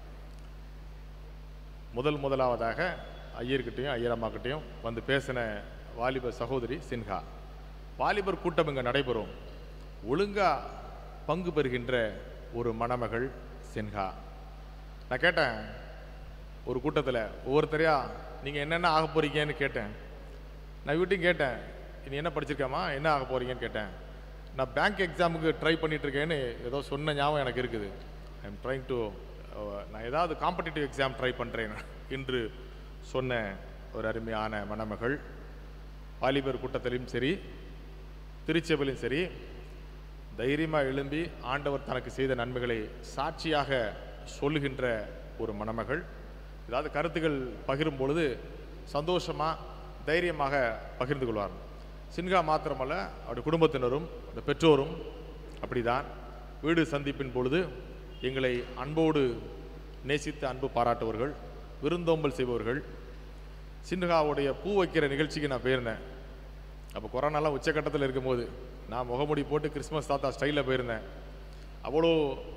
முதல் முதலாவதாக ஐயர்கிட்டையும் ஐயரம்மாக்கிட்டையும் வந்து பேசின வாலிப சகோதரி சின்ஹா வாலிபர் கூட்டம் இங்கே நடைபெறும் ஒழுங்கா பங்கு பெறுகின்ற ஒரு மணமகள் சின்ஹா நான் கேட்டேன் ஒரு கூட்டத்தில் ஒவ்வொருத்தரையா நீங்கள் என்னென்ன ஆக போறீங்கன்னு கேட்டேன் நான் வீட்டையும் கேட்டேன் நீ என்ன படிச்சிருக்கேம்மா என்ன ஆக போறீங்கன்னு கேட்டேன் நான் பேங்க் எக்ஸாமுக்கு ட்ரை பண்ணிட்டு இருக்கேன்னு ஏதோ சொன்ன ஞாபகம் எனக்கு இருக்குது ஐ எம் ட்ரைங் டு நான் ஏதாவது காம்படிட்டிவ் எக்ஸாம் ட்ரை பண்ணுறேன் என்று சொன்ன ஒரு அருமையான மணமகள் வாலிபர் கூட்டத்திலையும் சரி திருச்சபையிலும் சரி தைரியமாக எழும்பி ஆண்டவர் தனக்கு செய்த நன்மைகளை சாட்சியாக சொல்லுகின்ற ஒரு மணமகள் ஏதாவது கருத்துக்கள் பகிரும் பொழுது சந்தோஷமாக தைரியமாக பகிர்ந்து கொள்வார் சின்ஹா மாத்திரமல்ல அவருடைய குடும்பத்தினரும் அந்த பெற்றோரும் அப்படிதான் வீடு சந்திப்பின் பொழுது எங்களை அன்போடு நேசித்து அன்பு பாராட்டுவர்கள் விருந்தோம்பல் செய்பவர்கள் சின்ஹாவுடைய பூ வைக்கிற நிகழ்ச்சிக்கு நான் போயிருந்தேன் அப்போ கொரோனாலாம் உச்சக்கட்டத்தில் இருக்கும்போது நான் முகமுடி போட்டு கிறிஸ்மஸ் தாத்தா ஸ்டைலில் போயிருந்தேன் அவ்வளோ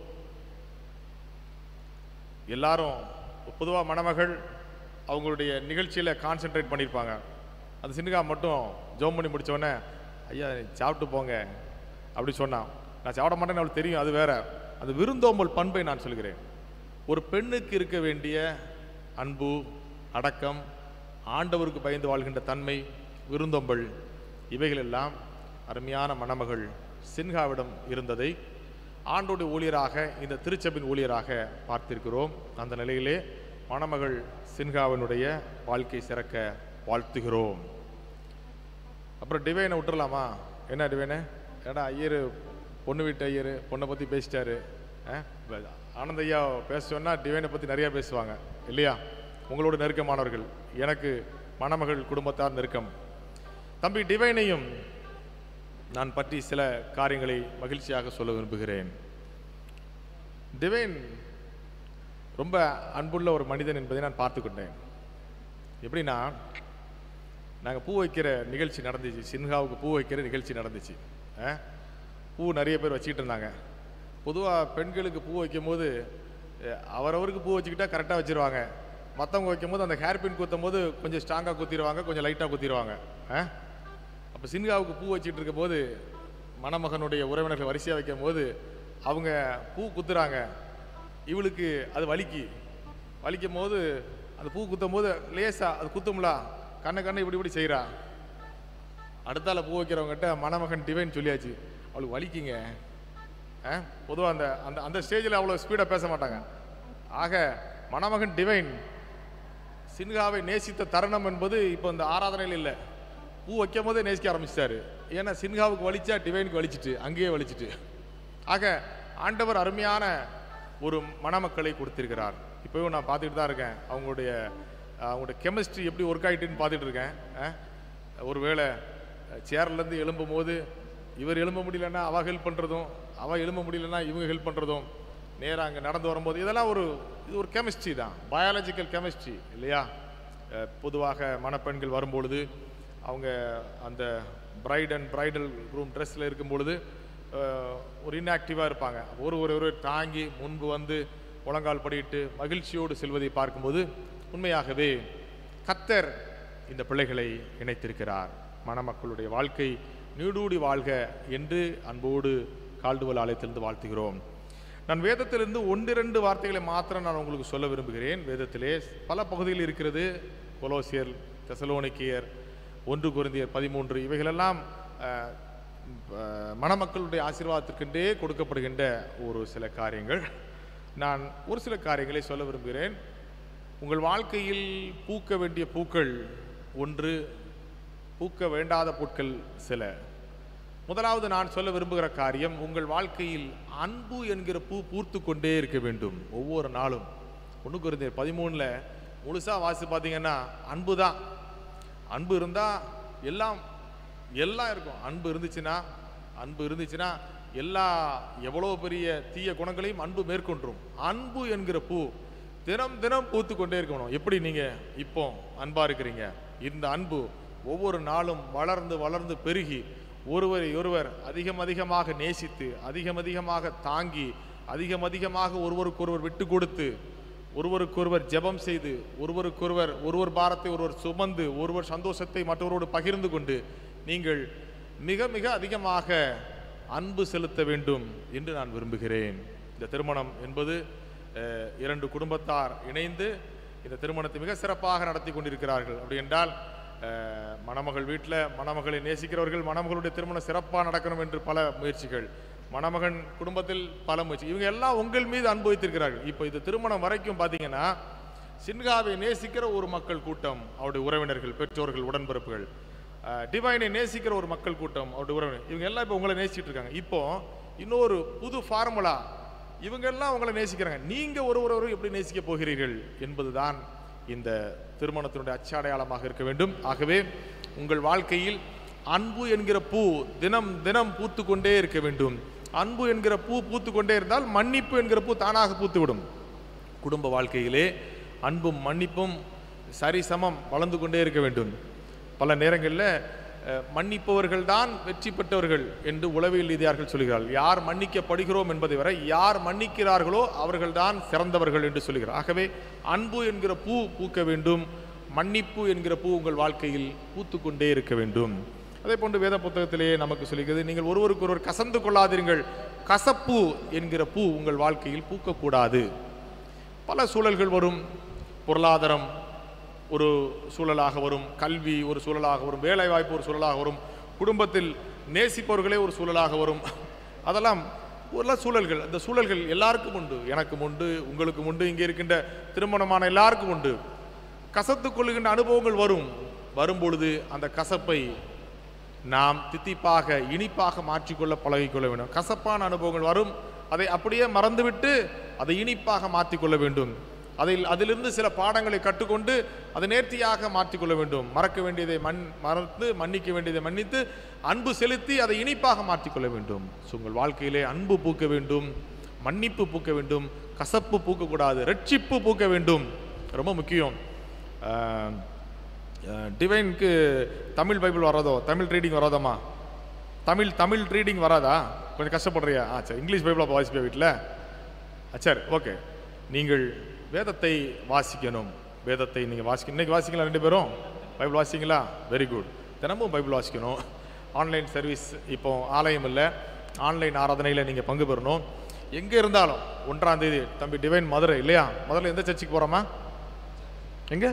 எல்லாரும் பொதுவாக மணமகள் அவங்களுடைய நிகழ்ச்சியில் கான்சென்ட்ரேட் பண்ணியிருப்பாங்க அந்த சின்னுகா மட்டும் ஜோம் பண்ணி முடிச்ச உடனே ஐயா சாப்பிட்டு போங்க அப்படி சொன்னான் நான் சாப்பிட மாட்டேன்னு அவளுக்கு தெரியும் அது வேற அந்த விருந்தோம்பல் பண்பை நான் சொல்கிறேன் ஒரு பெண்ணுக்கு இருக்க வேண்டிய அன்பு அடக்கம் ஆண்டவருக்கு பயந்து வாழ்கின்ற தன்மை விருந்தோம்பல் இவைகளெல்லாம் அருமையான மணமகள் சின்ஹாவிடம் இருந்ததை ஆண்டோடைய ஊழியராக இந்த திருச்சபின் ஊழியராக பார்த்திருக்கிறோம் அந்த நிலையிலே மணமகள் சின்ஹாவினுடைய வாழ்க்கை சிறக்க வாழ்த்துகிறோம் அப்புறம் டிவைனை விட்டுறலாமா என்ன டிவைனு ஏடா ஐயர் பொண்ணு வீட்டு ஐயர் பொண்ணை பற்றி பேசிட்டாரு ஆ? இப்ப ஆனந்த் ஐயா பேச சொன்னால் டிவைனை பற்றி நிறையா பேசுவாங்க இல்லையா உங்களோட நெருக்கமானவர்கள் எனக்கு மணமகள் குடும்பத்தார் நெருக்கம் தம்பி டிவைனையும் நான் பற்றி சில காரியங்களை மகிழ்ச்சியாக சொல்ல விரும்புகிறேன் டிவைன் ரொம்ப அன்புள்ள ஒரு மனிதன் என்பதை நான் பார்த்துக்கிட்டேன் எப்படின்னா நாங்கள் பூ வைக்கிற நிகழ்ச்சி நடந்துச்சு சின்ஹாவுக்கு பூ வைக்கிற நிகழ்ச்சி நடந்துச்சு ஆ? பூ நிறைய பேர் வச்சுக்கிட்டு இருந்தாங்க பொதுவாக பெண்களுக்கு பூ வைக்கும்போது அஹ், அவரவருக்கு பூ வச்சுக்கிட்டா கரெக்டாக வச்சிருவாங்க மற்றவங்க வைக்கும்போது அந்த ஹேர் பின் குத்தும் போது கொஞ்சம் ஸ்ட்ராங்காக குத்திடுவாங்க கொஞ்சம் லைட்டாக குத்திடுவாங்க ஆ அப்போ சின்ஹாவுக்கு பூ வச்சுட்டு இருக்கும்போது மணமகனுடைய உறவினர்கள் வரிசையாக வைக்கும் போது அவங்க பூ குத்துறாங்க இவளுக்கு அது வலிக்கு வலிக்கும் போது அந்த பூ குத்தும் போது லேசா அது குத்தும்ல கண்ணை கண்ணை இப்படி இப்படி செய்கிறா அடுத்தால பூ வைக்கிறவங்ககிட்ட மணமகன் டிவைன் சொல்லியாச்சு அவளுக்கு வலிக்குங்க பொதுவாக அந்த அந்த அந்த ஸ்டேஜில் அவ்வளோ ஸ்பீடாக பேச மாட்டாங்க ஆக மணமகன் டிவைன் சின்ஹாவை நேசித்த தருணம் என்பது இப்போ இந்த ஆராதனையில் இல்லை பூ வைக்கும் போதே நேசிக்க ஆரம்பிச்சிட்டாரு ஏன்னா சின்ஹாவுக்கு வலிச்சா டிவைனுக்கு வலிச்சிட்டு அங்கேயே வலிச்சிட்டு ஆக ஆண்டவர் அருமையான ஒரு மணமக்களை கொடுத்திருக்கிறார் இப்போவும் நான் பார்த்துட்டு தான் இருக்கேன் அவங்களுடைய அவங்களுடைய கெமிஸ்ட்ரி எப்படி ஒர்க் ஆகிட்டுன்னு பார்த்துட்டு இருக்கேன் அஹ், ஒருவேளை சேர்லேருந்து எழும்பும் போது இவர் எழும்ப முடியலன்னா அவ ஹெல்ப் பண்ணுறதும் அவள் எழும்ப முடியலன்னா இவங்க ஹெல்ப் பண்ணுறதும் நேராக அங்கே நடந்து வரும்போது இதெல்லாம் ஒரு இது ஒரு கெமிஸ்ட்ரி தான் பயாலஜிக்கல் கெமிஸ்ட்ரி இல்லையா அஹ், பொதுவாக மணப்பெண்கள் வரும்பொழுது அவங்க அந்த பிரைட் அண்ட் பிரைடல் ரூம் ட்ரெஸ்ஸில் இருக்கும் பொழுது அஹ், ஒரு இன்ஆக்டிவாக இருப்பாங்க ஒரு ஒரு ஒரு தாங்கி முன்பு வந்து முழங்கால் படியிட்டு மகிழ்ச்சியோடு செல்வதை பார்க்கும்போது உண்மையாகவே கத்தர் இந்த பிள்ளைகளை இணைத்திருக்கிறார் மணமக்களுடைய வாழ்க்கை நீடூடி வாழ்க என்று அன்போடு கால்டுவல் ஆலயத்திலிருந்து வாழ்த்துகிறோம் நான் வேதத்திலிருந்து ஒன்றிரண்டு வார்த்தைகளை மாத்திரம் நான் உங்களுக்கு சொல்ல விரும்புகிறேன் வேதத்திலே பல பகுதியில் இருக்கிறது கொலோசியர் தெசலோனிக்கியர் ஒன்று குருந்தியர் பதிமூன்று இவைகளெல்லாம் அஹ், அஹ், மணமக்களுடைய ஆசீர்வாதத்திற்கென்றே கொடுக்கப்படுகின்ற ஒரு சில காரியங்கள் நான் ஒரு சில காரியங்களை சொல்ல விரும்புகிறேன் உங்கள் வாழ்க்கையில் பூக்க வேண்டிய பூக்கள் ஒன்று பூக்க வேண்டாத பூக்கள் சில முதலாவது நான் சொல்ல விரும்புகிற காரியம் உங்கள் வாழ்க்கையில் அன்பு என்கிற பூ பூர்த்து கொண்டே இருக்க வேண்டும் ஒவ்வொரு நாளும் ஒன்று குருந்தியர் பதிமூணில் முழுசாக வாசி பார்த்தீங்கன்னா அன்பு தான் அன்பு இருந்தால் எல்லாம் எல்லாம் இருக்கும் அன்பு இருந்துச்சுன்னா அன்பு இருந்துச்சுன்னா எல்லா எவ்வளோ பெரிய தீய குணங்களையும் அன்பு மேற்கொண்டுரும் அன்பு என்கிற பூ தினம் தினம் பூத்து கொண்டே இருக்கணும் எப்படி நீங்கள் இப்போ அன்பா இருக்கிறீங்க இந்த அன்பு ஒவ்வொரு நாளும் வளர்ந்து வளர்ந்து பெருகி ஒருவரை ஒருவர் அதிகம் அதிகமாக நேசித்து அதிகம் அதிகமாக தாங்கி அதிகம் அதிகமாக ஒருவருக்கொருவர் விட்டு கொடுத்து ஒருவருக்கொருவர் ஜெபம் செய்து ஒருவருக்கொருவர் ஒருவர் பாரத்தை ஒருவர் சுமந்து ஒருவர் சந்தோஷத்தை மற்றவரோடு பகிர்ந்து கொண்டு நீங்கள் மிக மிக அதிகமாக அன்பு செலுத்த வேண்டும் என்று நான் விரும்புகிறேன் இந்த திருமணம் என்பது அஹ், இரண்டு குடும்பத்தார் இணைந்து இந்த திருமணத்தை மிக சிறப்பாக நடத்தி கொண்டிருக்கிறார்கள் அப்படி என்றால் அஹ், மணமகள் வீட்டில் மணமகளை நேசிக்கிறவர்கள் மணமகளுடைய திருமணம் சிறப்பாக நடக்கணும் என்று பல முயற்சிகள் மணமகன் குடும்பத்தில் பல முயற்சி இவங்க எல்லாம் உங்கள் மீது அன்பு வைத்திருக்கிறார்கள் இப்போ இது திருமணம் வரைக்கும் பார்த்தீங்கன்னா சின்காவை நேசிக்கிற ஒரு மக்கள் கூட்டம் அவருடைய உறவினர்கள் பெற்றோர்கள் உடன்பிறப்புகள் அஹ், டிவைனை நேசிக்கிற ஒரு மக்கள் கூட்டம் அவருடைய உறவினர் இவங்க எல்லாம் இப்போ உங்களை நேசிச்சிட்டு இருக்காங்க இப்போ இன்னொரு புது ஃபார்முலா இவங்க எல்லாம் உங்களை நேசிக்கிறாங்க நீங்க ஒருவர் ஒருவர் எப்படி நேசிக்க போகிறீர்கள் என்பதுதான் இந்த திருமணத்தினுடைய அச்சாடையாளமாக இருக்க வேண்டும் ஆகவே உங்கள் வாழ்க்கையில் அன்பு என்கிற பூ தினம் தினம் பூத்து கொண்டே இருக்க வேண்டும் அன்பு என்கிற பூ பூத்து கொண்டே இருந்தால் மன்னிப்பு என்கிற பூ தானாக பூத்துவிடும் குடும்ப வாழ்க்கையிலே அன்பும் மன்னிப்பும் சரிசமம் வளர்ந்து கொண்டே இருக்க வேண்டும் பல நேரங்களில் அஹ், மன்னிப்பவர்கள் தான் வெற்றி பெற்றவர்கள் என்று உளவியல் ரீதியார்கள் சொல்கிறார்கள் யார் மன்னிக்கப்படுகிறோம் என்பதை வரை யார் மன்னிக்கிறார்களோ அவர்கள்தான் சிறந்தவர்கள் என்று சொல்கிறார் ஆகவே அன்பு என்கிற பூ பூக்க வேண்டும் மன்னிப்பு என்கிற பூ உங்கள் வாழ்க்கையில் பூத்துக்கொண்டே இருக்க வேண்டும் அதே போன்று வேத புத்தகத்திலேயே நமக்கு சொல்கிறது நீங்கள் ஒருவருக்கு ஒருவர் கசந்து கொள்ளாதீர்கள் கசப்பு என்கிற பூ உங்கள் வாழ்க்கையில் பூக்கக்கூடாது பல சூழல்கள் வரும் பொருளாதாரம் ஒரு சூழலாக வரும் கல்வி ஒரு சூழலாக வரும் வேலைவாய்ப்பு ஒரு சூழலாக வரும் குடும்பத்தில் நேசிப்பவர்களே ஒரு சூழலாக வரும் அதெல்லாம் ஒரு சூழல்கள் அந்த சூழல்கள் எல்லாருக்கும் உண்டு எனக்கும் உண்டு உங்களுக்கும் உண்டு இங்கே இருக்கின்ற திருமணமான எல்லாருக்கும் உண்டு கசத்து கொள்ளுகின்ற அனுபவங்கள் வரும் வரும்பொழுது அந்த கசப்பை நாம் தித்திப்பாக இனிப்பாக மாற்றிக்கொள்ள பழகிக்கொள்ள வேண்டும் கசப்பான அனுபவங்கள் வரும் அதை அப்படியே மறந்துவிட்டு அதை இனிப்பாக மாற்றிக்கொள்ள வேண்டும் அதில் அதிலிருந்து சில பாடங்களை கற்றுக்கொண்டு அதை நேர்த்தியாக மாற்றிக்கொள்ள வேண்டும் மறக்க வேண்டியதை மண் மறந்து மன்னிக்க வேண்டியதை மன்னித்து அன்பு செலுத்தி அதை இனிப்பாக மாற்றிக்கொள்ள வேண்டும் ஸோ உங்கள் வாழ்க்கையிலே அன்பு பூக்க வேண்டும் மன்னிப்பு பூக்க வேண்டும் கசப்பு பூக்கக்கூடாது ரட்சிப்பு பூக்க வேண்டும் ரொம்ப முக்கியம் ஆஹ், டிவைனுக்கு தமிழ் பைபிள் வராதோ தமிழ் ரீடிங் வராதம்மா தமிழ் தமிழ் ரீடிங் வராதா கொஞ்சம் கஷ்டப்படுறியா ஆ சரி இங்கிலீஷ் பைபிள் வாசிப்பியா வீட்டில் ஆ சரி ஓகே நீங்கள் வேதத்தை வாசிக்கணும் வேதத்தை நீங்கள் வாசிக்க இன்னைக்கு வாசிக்கலாம் ரெண்டு பேரும் பைபிள் வாசிங்களா வெரி குட் தினமும் பைபிள் வாசிக்கணும் ஆன்லைன் சர்வீஸ் இப்போ ஆலயம் இல்லை ஆன்லைன் ஆராதனையில் நீங்கள் பங்கு பெறணும் எங்கே இருந்தாலும் ஒன்றாம் தேதி தம்பி டிவைன் மதுரை இல்லையா முதல்ல எந்த சர்ச்சுக்கு போகிறோமா எங்கே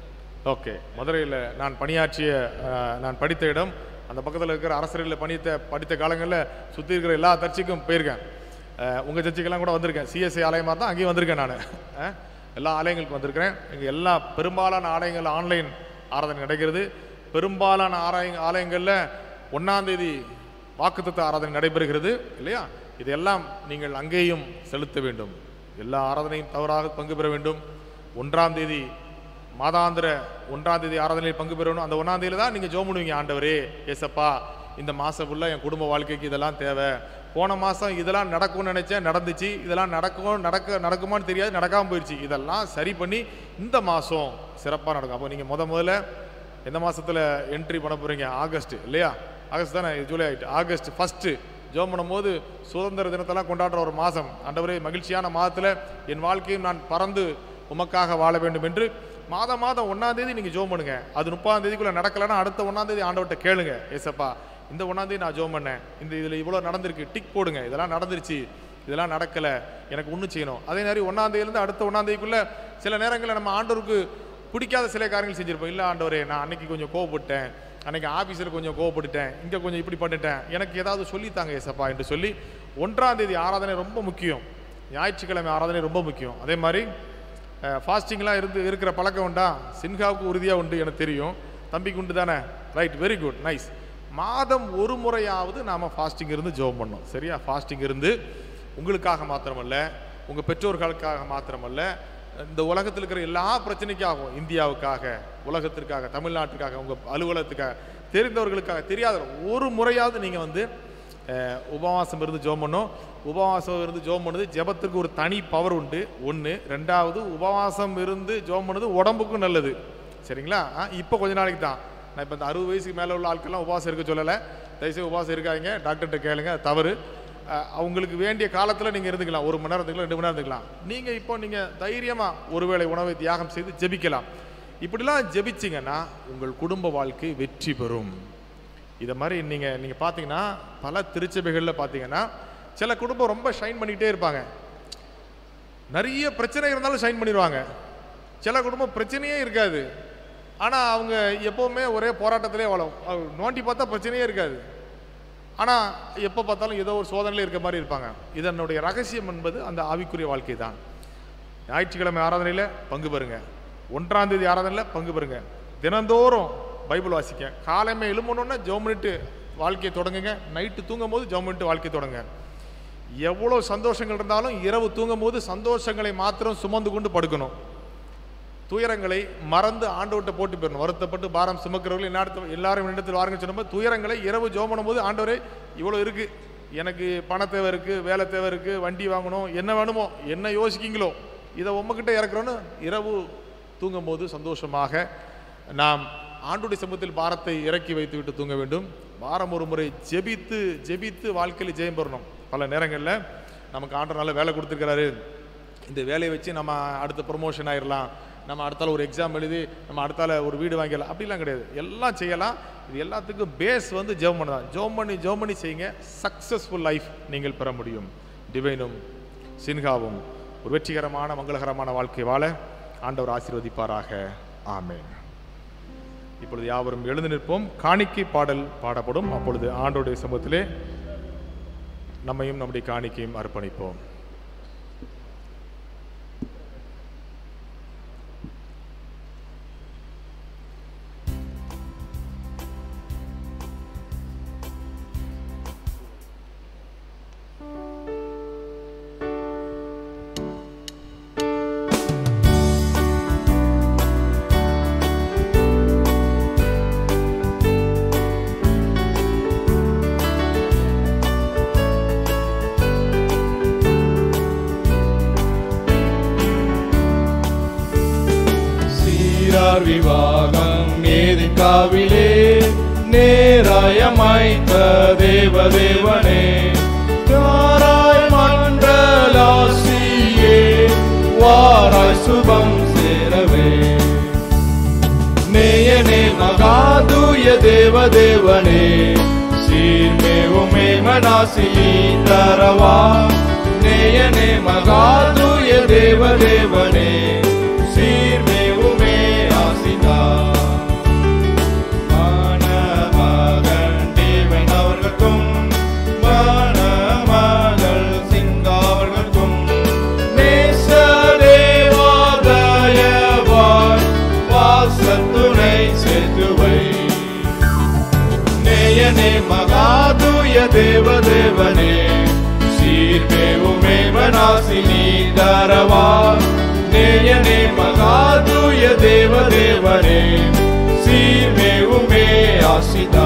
ஓகே மதுரையில் நான் பணியாற்றிய அஹ், நான் படித்த இடம் அந்த பக்கத்தில் இருக்கிற அரசரையில் பணித்த படித்த காலங்களில் சுற்றி இருக்கிற எல்லா சர்ச்சுக்கும் போயிருக்கேன் உங்கள் சர்ச்சுக்கெல்லாம் கூட வந்திருக்கேன் சிஎஸ்ஐ ஆலயமாக தான் அங்கேயும் வந்திருக்கேன் நான் எல்லா ஆலயங்களுக்கும் வந்திருக்கிறேன் இங்கே எல்லா பெரும்பாலான ஆலயங்கள் ஆன்லைன் ஆராதனை நடக்கிறது பெரும்பாலான ஆலய ஆலயங்களில் ஒன்றாந்தேதி வாக்குத்தத்த ஆராதனை நடைபெறுகிறது இல்லையா இதெல்லாம் நீங்கள் அங்கேயும் செலுத்த வேண்டும் எல்லா ஆராதனையும் தவறாக பங்கு பெற வேண்டும் ஒன்றாம் தேதி மாதாந்திர ஒன்றாம் தேதி ஆராதனையில் பங்கு பெறணும் அந்த ஒன்றாம் தேதியில தான் நீங்கள் ஜோம் பண்ணுவீங்க ஆண்டவரே ஏசப்பா இந்த மாதம் ஃபுல்லாக என் குடும்ப வாழ்க்கைக்கு இதெல்லாம் தேவை போன மாதம் இதெல்லாம் நடக்கும்னு நினச்சேன் நடந்துச்சு இதெல்லாம் நடக்கும் நடக்க நடக்குமான்னு தெரியாது நடக்காமல் போயிடுச்சு இதெல்லாம் சரி பண்ணி இந்த மாதம் சிறப்பாக நடக்கும் அப்போ நீங்கள் முத முதல்ல எந்த மாதத்தில் என்ட்ரி பண்ண போகிறீங்க ஆகஸ்ட் இல்லையா ஆகஸ்ட் தானே இது ஜூலை ஆகிட்டு ஆகஸ்ட் ஃபஸ்ட்டு ஜோம் பண்ணும்போது சுதந்திர தினத்தெல்லாம் கொண்டாடுற ஒரு மாதம் ஆண்டவரே மகிழ்ச்சியான மாதத்தில் என் வாழ்க்கையும் நான் பறந்து உமக்காக வாழ வேண்டும் என்று மாதம் மாதம் ஒன்றாம் தேதி நீங்கள் ஜோம் பண்ணுங்க அது முப்பதாம் தேதிக்குள்ளே நடக்கலைன்னா அடுத்த ஒன்றாம் தேதி ஆண்டவர்கிட்ட கேளுங்க ஏசப்பா இந்த ஒன்றாம் தேதி நான் ஜோம் பண்ணேன் இந்த இதில் இவ்வளோ நடந்திருக்கு டிக் போடுங்க இதெல்லாம் நடந்துருச்சு இதெல்லாம் நடக்கலை எனக்கு ஒன்றும் செய்யணும் அதே மாதிரி ஒன்றாம் தேதியிலேருந்து அடுத்த ஒன்றாம் தேதிக்குள்ளே சில நேரங்களில் நம்ம ஆண்டவருக்கு பிடிக்காத சில காரியங்கள் செஞ்சிருப்போம் இல்லை ஆண்டவரே நான் அன்னைக்கு கொஞ்சம் கோவப்பட்டேன் அன்னைக்கு ஆஃபீஸில் கொஞ்சம் கோவப்பட்டுட்டேன் இங்கே கொஞ்சம் இப்படி பண்ணிட்டேன் எனக்கு ஏதாவது சொல்லித்தாங்க ஏசப்பா என்று சொல்லி ஒன்றாம் தேதி ஆராதனை ரொம்ப முக்கியம் ஞாயிற்றுக்கிழமை ஆராதனை ரொம்ப முக்கியம் அதே மாதிரி ஃபாஸ்டிங்லாம் இருந்து இருக்கிற பழக்கம் உண்டா சின்ஹாவுக்கு உறுதியாக உண்டு எனக்கு தெரியும் தம்பிக்கு உண்டு தானே ரைட் வெரி குட் நைஸ் மாதம் ஒரு முறையாவது நாம் ஃபாஸ்டிங் இருந்து ஜெபம் பண்ணோம் சரியா ஃபாஸ்டிங் இருந்து உங்களுக்காக மாத்திரமல்ல உங்கள் பெற்றோர்களுக்காக மாத்திரமல்ல இந்த உலகத்தில் இருக்கிற எல்லா பிரச்சனைக்காகவும் இந்தியாவுக்காக உலகத்திற்காக தமிழ்நாட்டுக்காக உங்கள் அலுவலகத்துக்காக தெரிந்தவர்களுக்காக தெரியாத ஒரு முறையாவது நீங்கள் வந்து அஹ், உபவாசம் இருந்து ஜெபம் பண்ணோம் உபவாசம் இருந்து ஜெபம் பண்ணுது ஜெபத்துக்கு ஒரு தனி பவர் உண்டு ஒன்று ரெண்டாவது உபவாசம் இருந்து ஜெபம் பண்ணுது உடம்புக்கும் நல்லது சரிங்களா இப்போ கொஞ்ச நாளைக்கு தான் நான் இப்போ இந்த அறுபது வயசுக்கு மேலே உள்ள ஆட்கள்லாம் உபவாசம் இருக்க சொல்லலை தயவுசெய்து உபவாசம் இருக்காங்க டாக்டர்கிட்ட கேளுங்க அது தவறு அஹ், அவங்களுக்கு வேண்டிய காலத்தில் நீங்கள் இருந்துக்கலாம் ஒரு மணி நேரம் இருந்துக்கலாம் ரெண்டு மணி நேரம் இருந்துக்கலாம் நீங்கள் இப்போ நீங்கள் தைரியமாக ஒருவேளை உணவை தியாகம் செய்து ஜெபிக்கலாம் இப்படிலாம் ஜெபிச்சிங்கன்னா உங்கள் குடும்ப வாழ்க்கை வெற்றி பெறும் இதை மாதிரி நீங்கள் நீங்கள் பார்த்தீங்கன்னா பல திருச்சபைகளில் பார்த்தீங்கன்னா சில குடும்பம் ரொம்ப ஷைன் பண்ணிக்கிட்டே இருப்பாங்க நிறைய பிரச்சனை இருந்தாலும் ஷைன் பண்ணிடுவாங்க சில குடும்பம் பிரச்சனையே இருக்காது ஆனால் அவங்க எப்போவுமே ஒரே போராட்டத்திலே வாழும் அவங்க நோண்டி பார்த்தா பிரச்சனையே இருக்காது ஆனால் எப்போ பார்த்தாலும் ஏதோ ஒரு சோதனையில் இருக்க மாதிரி இருப்பாங்க இதனுடைய ரகசியம் என்பது அந்த ஆவிக்குரிய வாழ்க்கை தான் ஞாயிற்றுக்கிழமை ஆராதனையில் பங்கு பெறுங்க ஒன்றாம் தேதி ஆராதனையில் பங்கு பெறுங்க தினந்தோறும் பைபிள் வாசிக்க காலைமை எழும்பணுன்னா ஜெபம் பண்ணிட்டு வாழ்க்கையை தொடங்குங்க நைட்டு தூங்கும் போது ஜெபம் பண்ணிட்டு வாழ்க்கை தொடங்க எவ்வளோ சந்தோஷங்கள் இருந்தாலும் இரவு தூங்கும் போது சந்தோஷங்களை மாத்திரம் சுமந்து கொண்டு படுக்கணும் துயரங்களை மறந்து ஆண்டவர்கிட்ட போட்டு போயிடணும் வருத்தப்பட்டு பாரம் சுமக்கிறவர்கள் எல்லா எல்லாரும் இடத்தில் வாருங்க சொன்னபோது துயரங்களை இரவு ஜோம் பண்ணும்போது ஆண்டவரே இவ்வளோ இருக்கு எனக்கு பண தேவை இருக்கு வேலை தேவை இருக்கு வண்டி வாங்கணும் என்ன வேணுமோ என்ன யோசிக்கீங்களோ இதை உம்மக்கிட்ட இறக்குறோன்னு இரவு தூங்கும்போது சந்தோஷமாக நாம் ஆண்டுடைய சமூகத்தில் பாரத்தை இறக்கி வைத்துவிட்டு தூங்க வேண்டும் வாரம் ஒரு முறை ஜெபித்து ஜெபித்து வாழ்க்கையில் ஜெயம் பெறணும் பல நேரங்களில் நமக்கு ஆண்டவர் நல்ல வேலை கொடுத்துருக்கிறாரு இந்த வேலையை வச்சு நம்ம அடுத்த ப்ரொமோஷன் ஆயிடலாம் நம்ம அடுத்தால ஒரு எக்ஸாம் எழுதி நம்ம அடுத்தால ஒரு வீடு வாங்கிடலாம் அப்படிலாம் கிடையாது எல்லாம் செய்யலாம் இது எல்லாத்துக்கும் பேஸ் வந்து ஜெபம் பண்ண தான் ஜெபம் பண்ணி ஜெபம் பண்ணி செய்யுங்க சக்ஸஸ்ஃபுல் லைஃப் நீங்கள் பெற முடியும் டிவைனும் சின்ஹாவும் ஒரு வெற்றிகரமான மங்களகரமான வாழ்க்கை வாழ ஆண்டவர் ஆசீர்வதிப்பாராக ஆமென் இப்பொழுது யாவரும் எழுந்து நிற்போம் காணிக்கை பாடல் பாடப்படும் அப்பொழுது ஆண்டோடைய சமூகத்திலே நம்மையும் நம்முடைய காணிக்கையும் அர்ப்பணிப்போம் சீரார் விவாகம் ஏதிக்காவிலே நேராயமைத்த தேவதேவனே யாராய் மண்டலாசியே வாராய் சுபம் சேரவே நேயனே மகாதூய தேவதேவனே சீர்மேவுமே மனாசிலி தரவா நேயனே மகாதூய தேவதேவனே சீர்மேவுமே ஆசிதா மணமகன் தேவன் அவர்களுக்கும் மணமகள் சிங்காவர்களுக்கும் நேசதேவாதயவாய் வாசத்துணை சேர்த்துவை நேயனே மகாதூய தேவதேவனே சீர்மேவுமே மனாசினி தரவா நேயனே மகாதூய தேவதேவனே சீர்மேவுமே ஆசிதா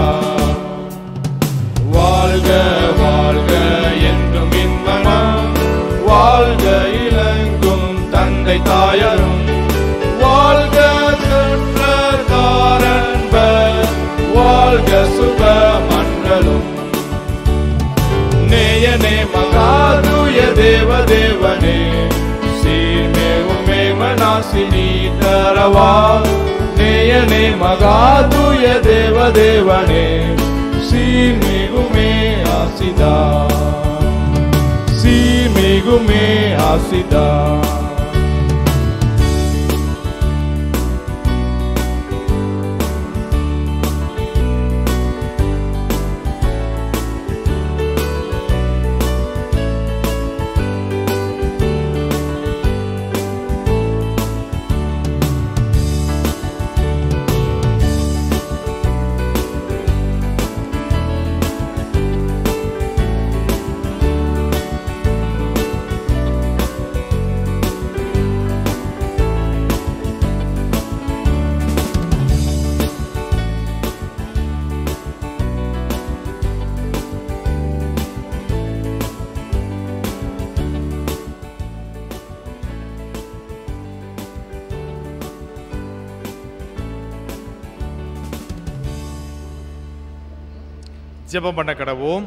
வாழ்க வாழ்க என்றும் இன்பமாம் வாழ்க இலங்கும் தந்தை தாயரும் வாழ்க சுற்றத்தாரன்பர் வாழ்க சுப மண்டலும் நேயனே மகாதூய தேவதேவனே சீர்மேவுமே மனாசினி தரவா நேயனே மகாதூய தேவதேவனே சீர்மிகுமே ஆசிதா சீர்மிகுமே ஆசிதா ஜெபம் பண்ண கடவோம்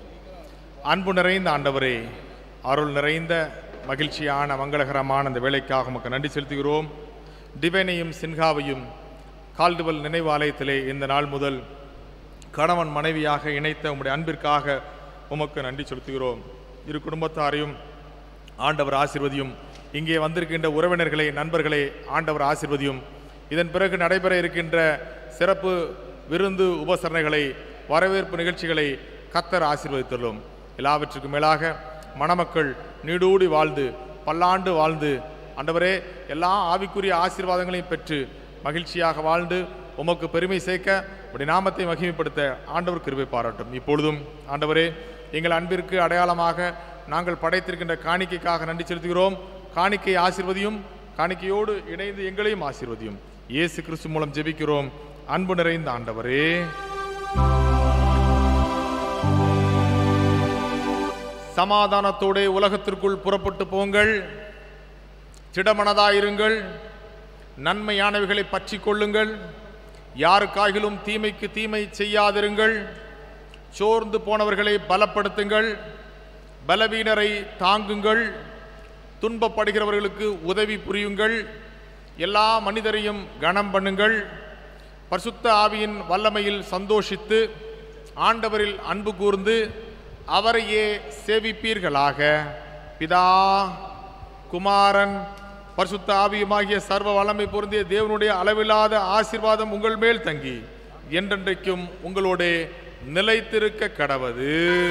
அன்பு நிறைந்த ஆண்டவரே அருள் நிறைந்த மகிழ்ச்சியான மங்களகரமான அந்த வேலைக்காக உமக்கு நன்றி செலுத்துகிறோம் டிவைனையும் சின்ஹாவையும் கால்டுவல் நினைவு ஆலயத்திலே இந்த நாள் முதல் கணவன் மனைவியாக இணைத்த உம்முடைய அன்பிற்காக உமக்கு நன்றி செலுத்துகிறோம் இரு குடும்பத்தாரையும் ஆண்டவர் ஆசிர்வதியும் இங்கே வந்திருக்கின்ற உறவினர்களே நண்பர்களே ஆண்டவர் ஆசிர்வதியும் இதன் பிறகு நடைபெற இருக்கின்ற சிறப்பு விருந்து உபசரணைகளை வரவேற்பு நிகழ்ச்சிகளை கத்தர் ஆசீர்வதித்துள்ளோம் எல்லாவற்றுக்கும் மேலாக மணமக்கள் நீடூடி வாழ்ந்து பல்லாண்டு வாழ்ந்து ஆண்டவரே எல்லா ஆவிக்குரிய ஆசீர்வாதங்களையும் பெற்று மகிழ்ச்சியாக வாழ்ந்து உமக்கு பெருமை சேர்க்க உடைய நாமத்தை மகிமைப்படுத்த ஆண்டவர் கிருபை பாராட்டும் இப்பொழுதும் ஆண்டவரே எங்கள் அன்பிற்கு அடையாளமாக நாங்கள் படைத்திருக்கின்ற காணிக்கைக்காக நன்றி செலுத்துகிறோம் காணிக்கை ஆசீர்வதியும் காணிக்கையோடு இணைந்து எங்களையும் ஆசீர்வதியும் இயேசு கிறிஸ்து மூலம் ஜெபிக்கிறோம் அன்பு நிறைந்த ஆண்டவரே சமாதானத்தோடே உலகத்திற்குள் புறப்பட்டு போங்கள் திடமனதாயிருங்கள் நன்மையானவைகளை பற்றி கொள்ளுங்கள் யாருக்காகிலும் தீமைக்கு தீமை செய்யாதிருங்கள் சோர்ந்து போனவர்களை பலப்படுத்துங்கள் பலவீனரை தாங்குங்கள் துன்பப்படுகிறவர்களுக்கு உதவி புரியுங்கள் எல்லா மனிதரையும் கனம் பண்ணுங்கள் பரிசுத்த ஆவியின் வல்லமையில் சந்தோஷித்து ஆண்டவரில் அன்பு கூர்ந்து அவரையே சேவிப்பீர்களாக பிதா குமாரன் பரிசுத்த ஆவியுமாகிய சர்வ வல்லமை பொருந்திய தேவனுடைய அளவில்லாத ஆசீர்வாதம் உங்கள் மேல் தங்கி என்றென்றைக்கும் உங்களோட நிலைத்திருக்க கடவது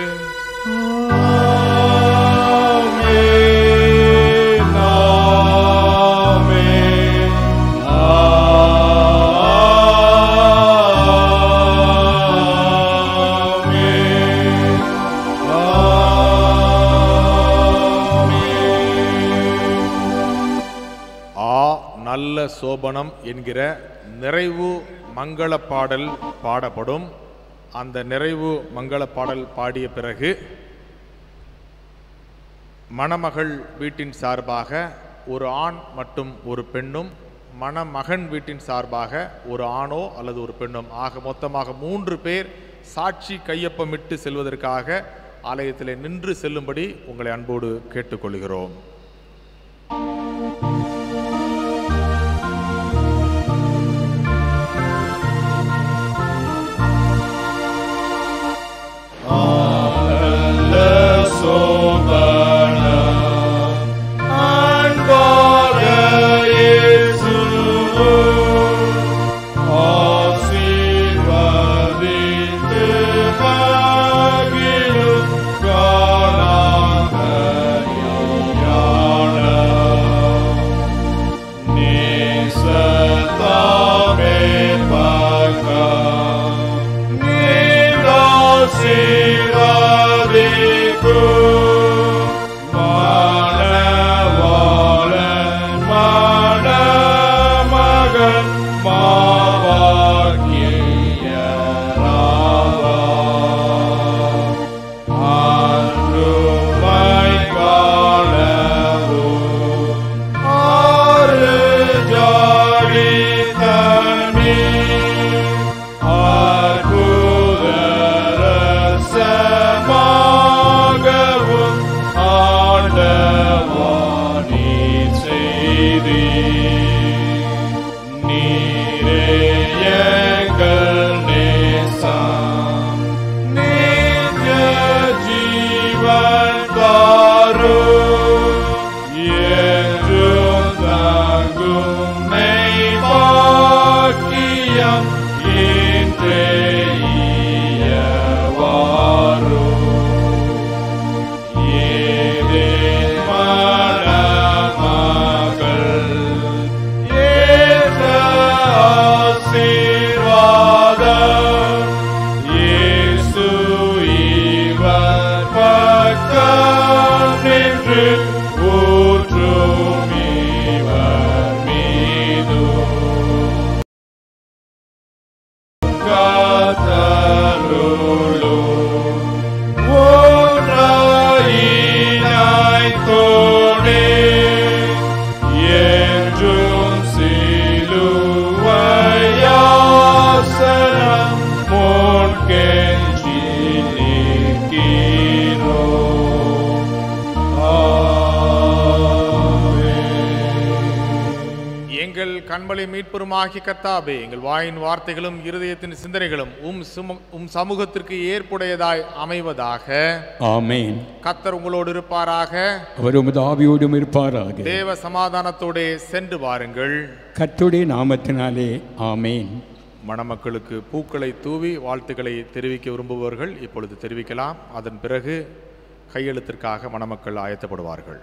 ஆ நல்ல சோபனம் என்கிற நிறைவு மங்கள பாடல் பாடப்படும் அந்த நிறைவு மங்கள பாடல் பாடிய பிறகு மணமகள் வீட்டின் சார்பாக ஒரு ஆண் மற்றும் ஒரு பெண்ணும் மணமகன் வீட்டின் சார்பாக ஒரு ஆணோ அல்லது ஒரு பெண்ணும் ஆக மொத்தமாக மூன்று பேர் சாட்சி கையொப்பமிட்டு செல்வதற்காக ஆலயத்தில் நின்று செல்லும்படி உங்களை அன்போடு கேட்டுக்கொள்கிறோம் எங்கள் கண்மலை மீட்பெருமாகி கத்தாபே எங்கள் வாயின் வார்த்தைகளும் இருதயத்தின் சிந்தனைகளும் உம் சும உம் சமூகத்திற்கு ஏற்புடையதாய் அமைவதாக ஆமேன் கத்தர் உங்களோடு இருப்பாராக அவர் உமது ஆவியோடும் இருப்பாராக தேவ சமாதானத்தோடே சென்று வாருங்கள் கர்த்தருடைய நாமத்தினாலே ஆமேன் மணமக்களுக்கு பூக்களை தூவி வாழ்த்துக்களை தெரிவிக்க விரும்புபவர்கள் இப்பொழுது தெரிவிக்கலாம் அதன் பிறகு கையெழுத்திற்காக மணமக்கள் ஆயத்தப்படுவார்கள்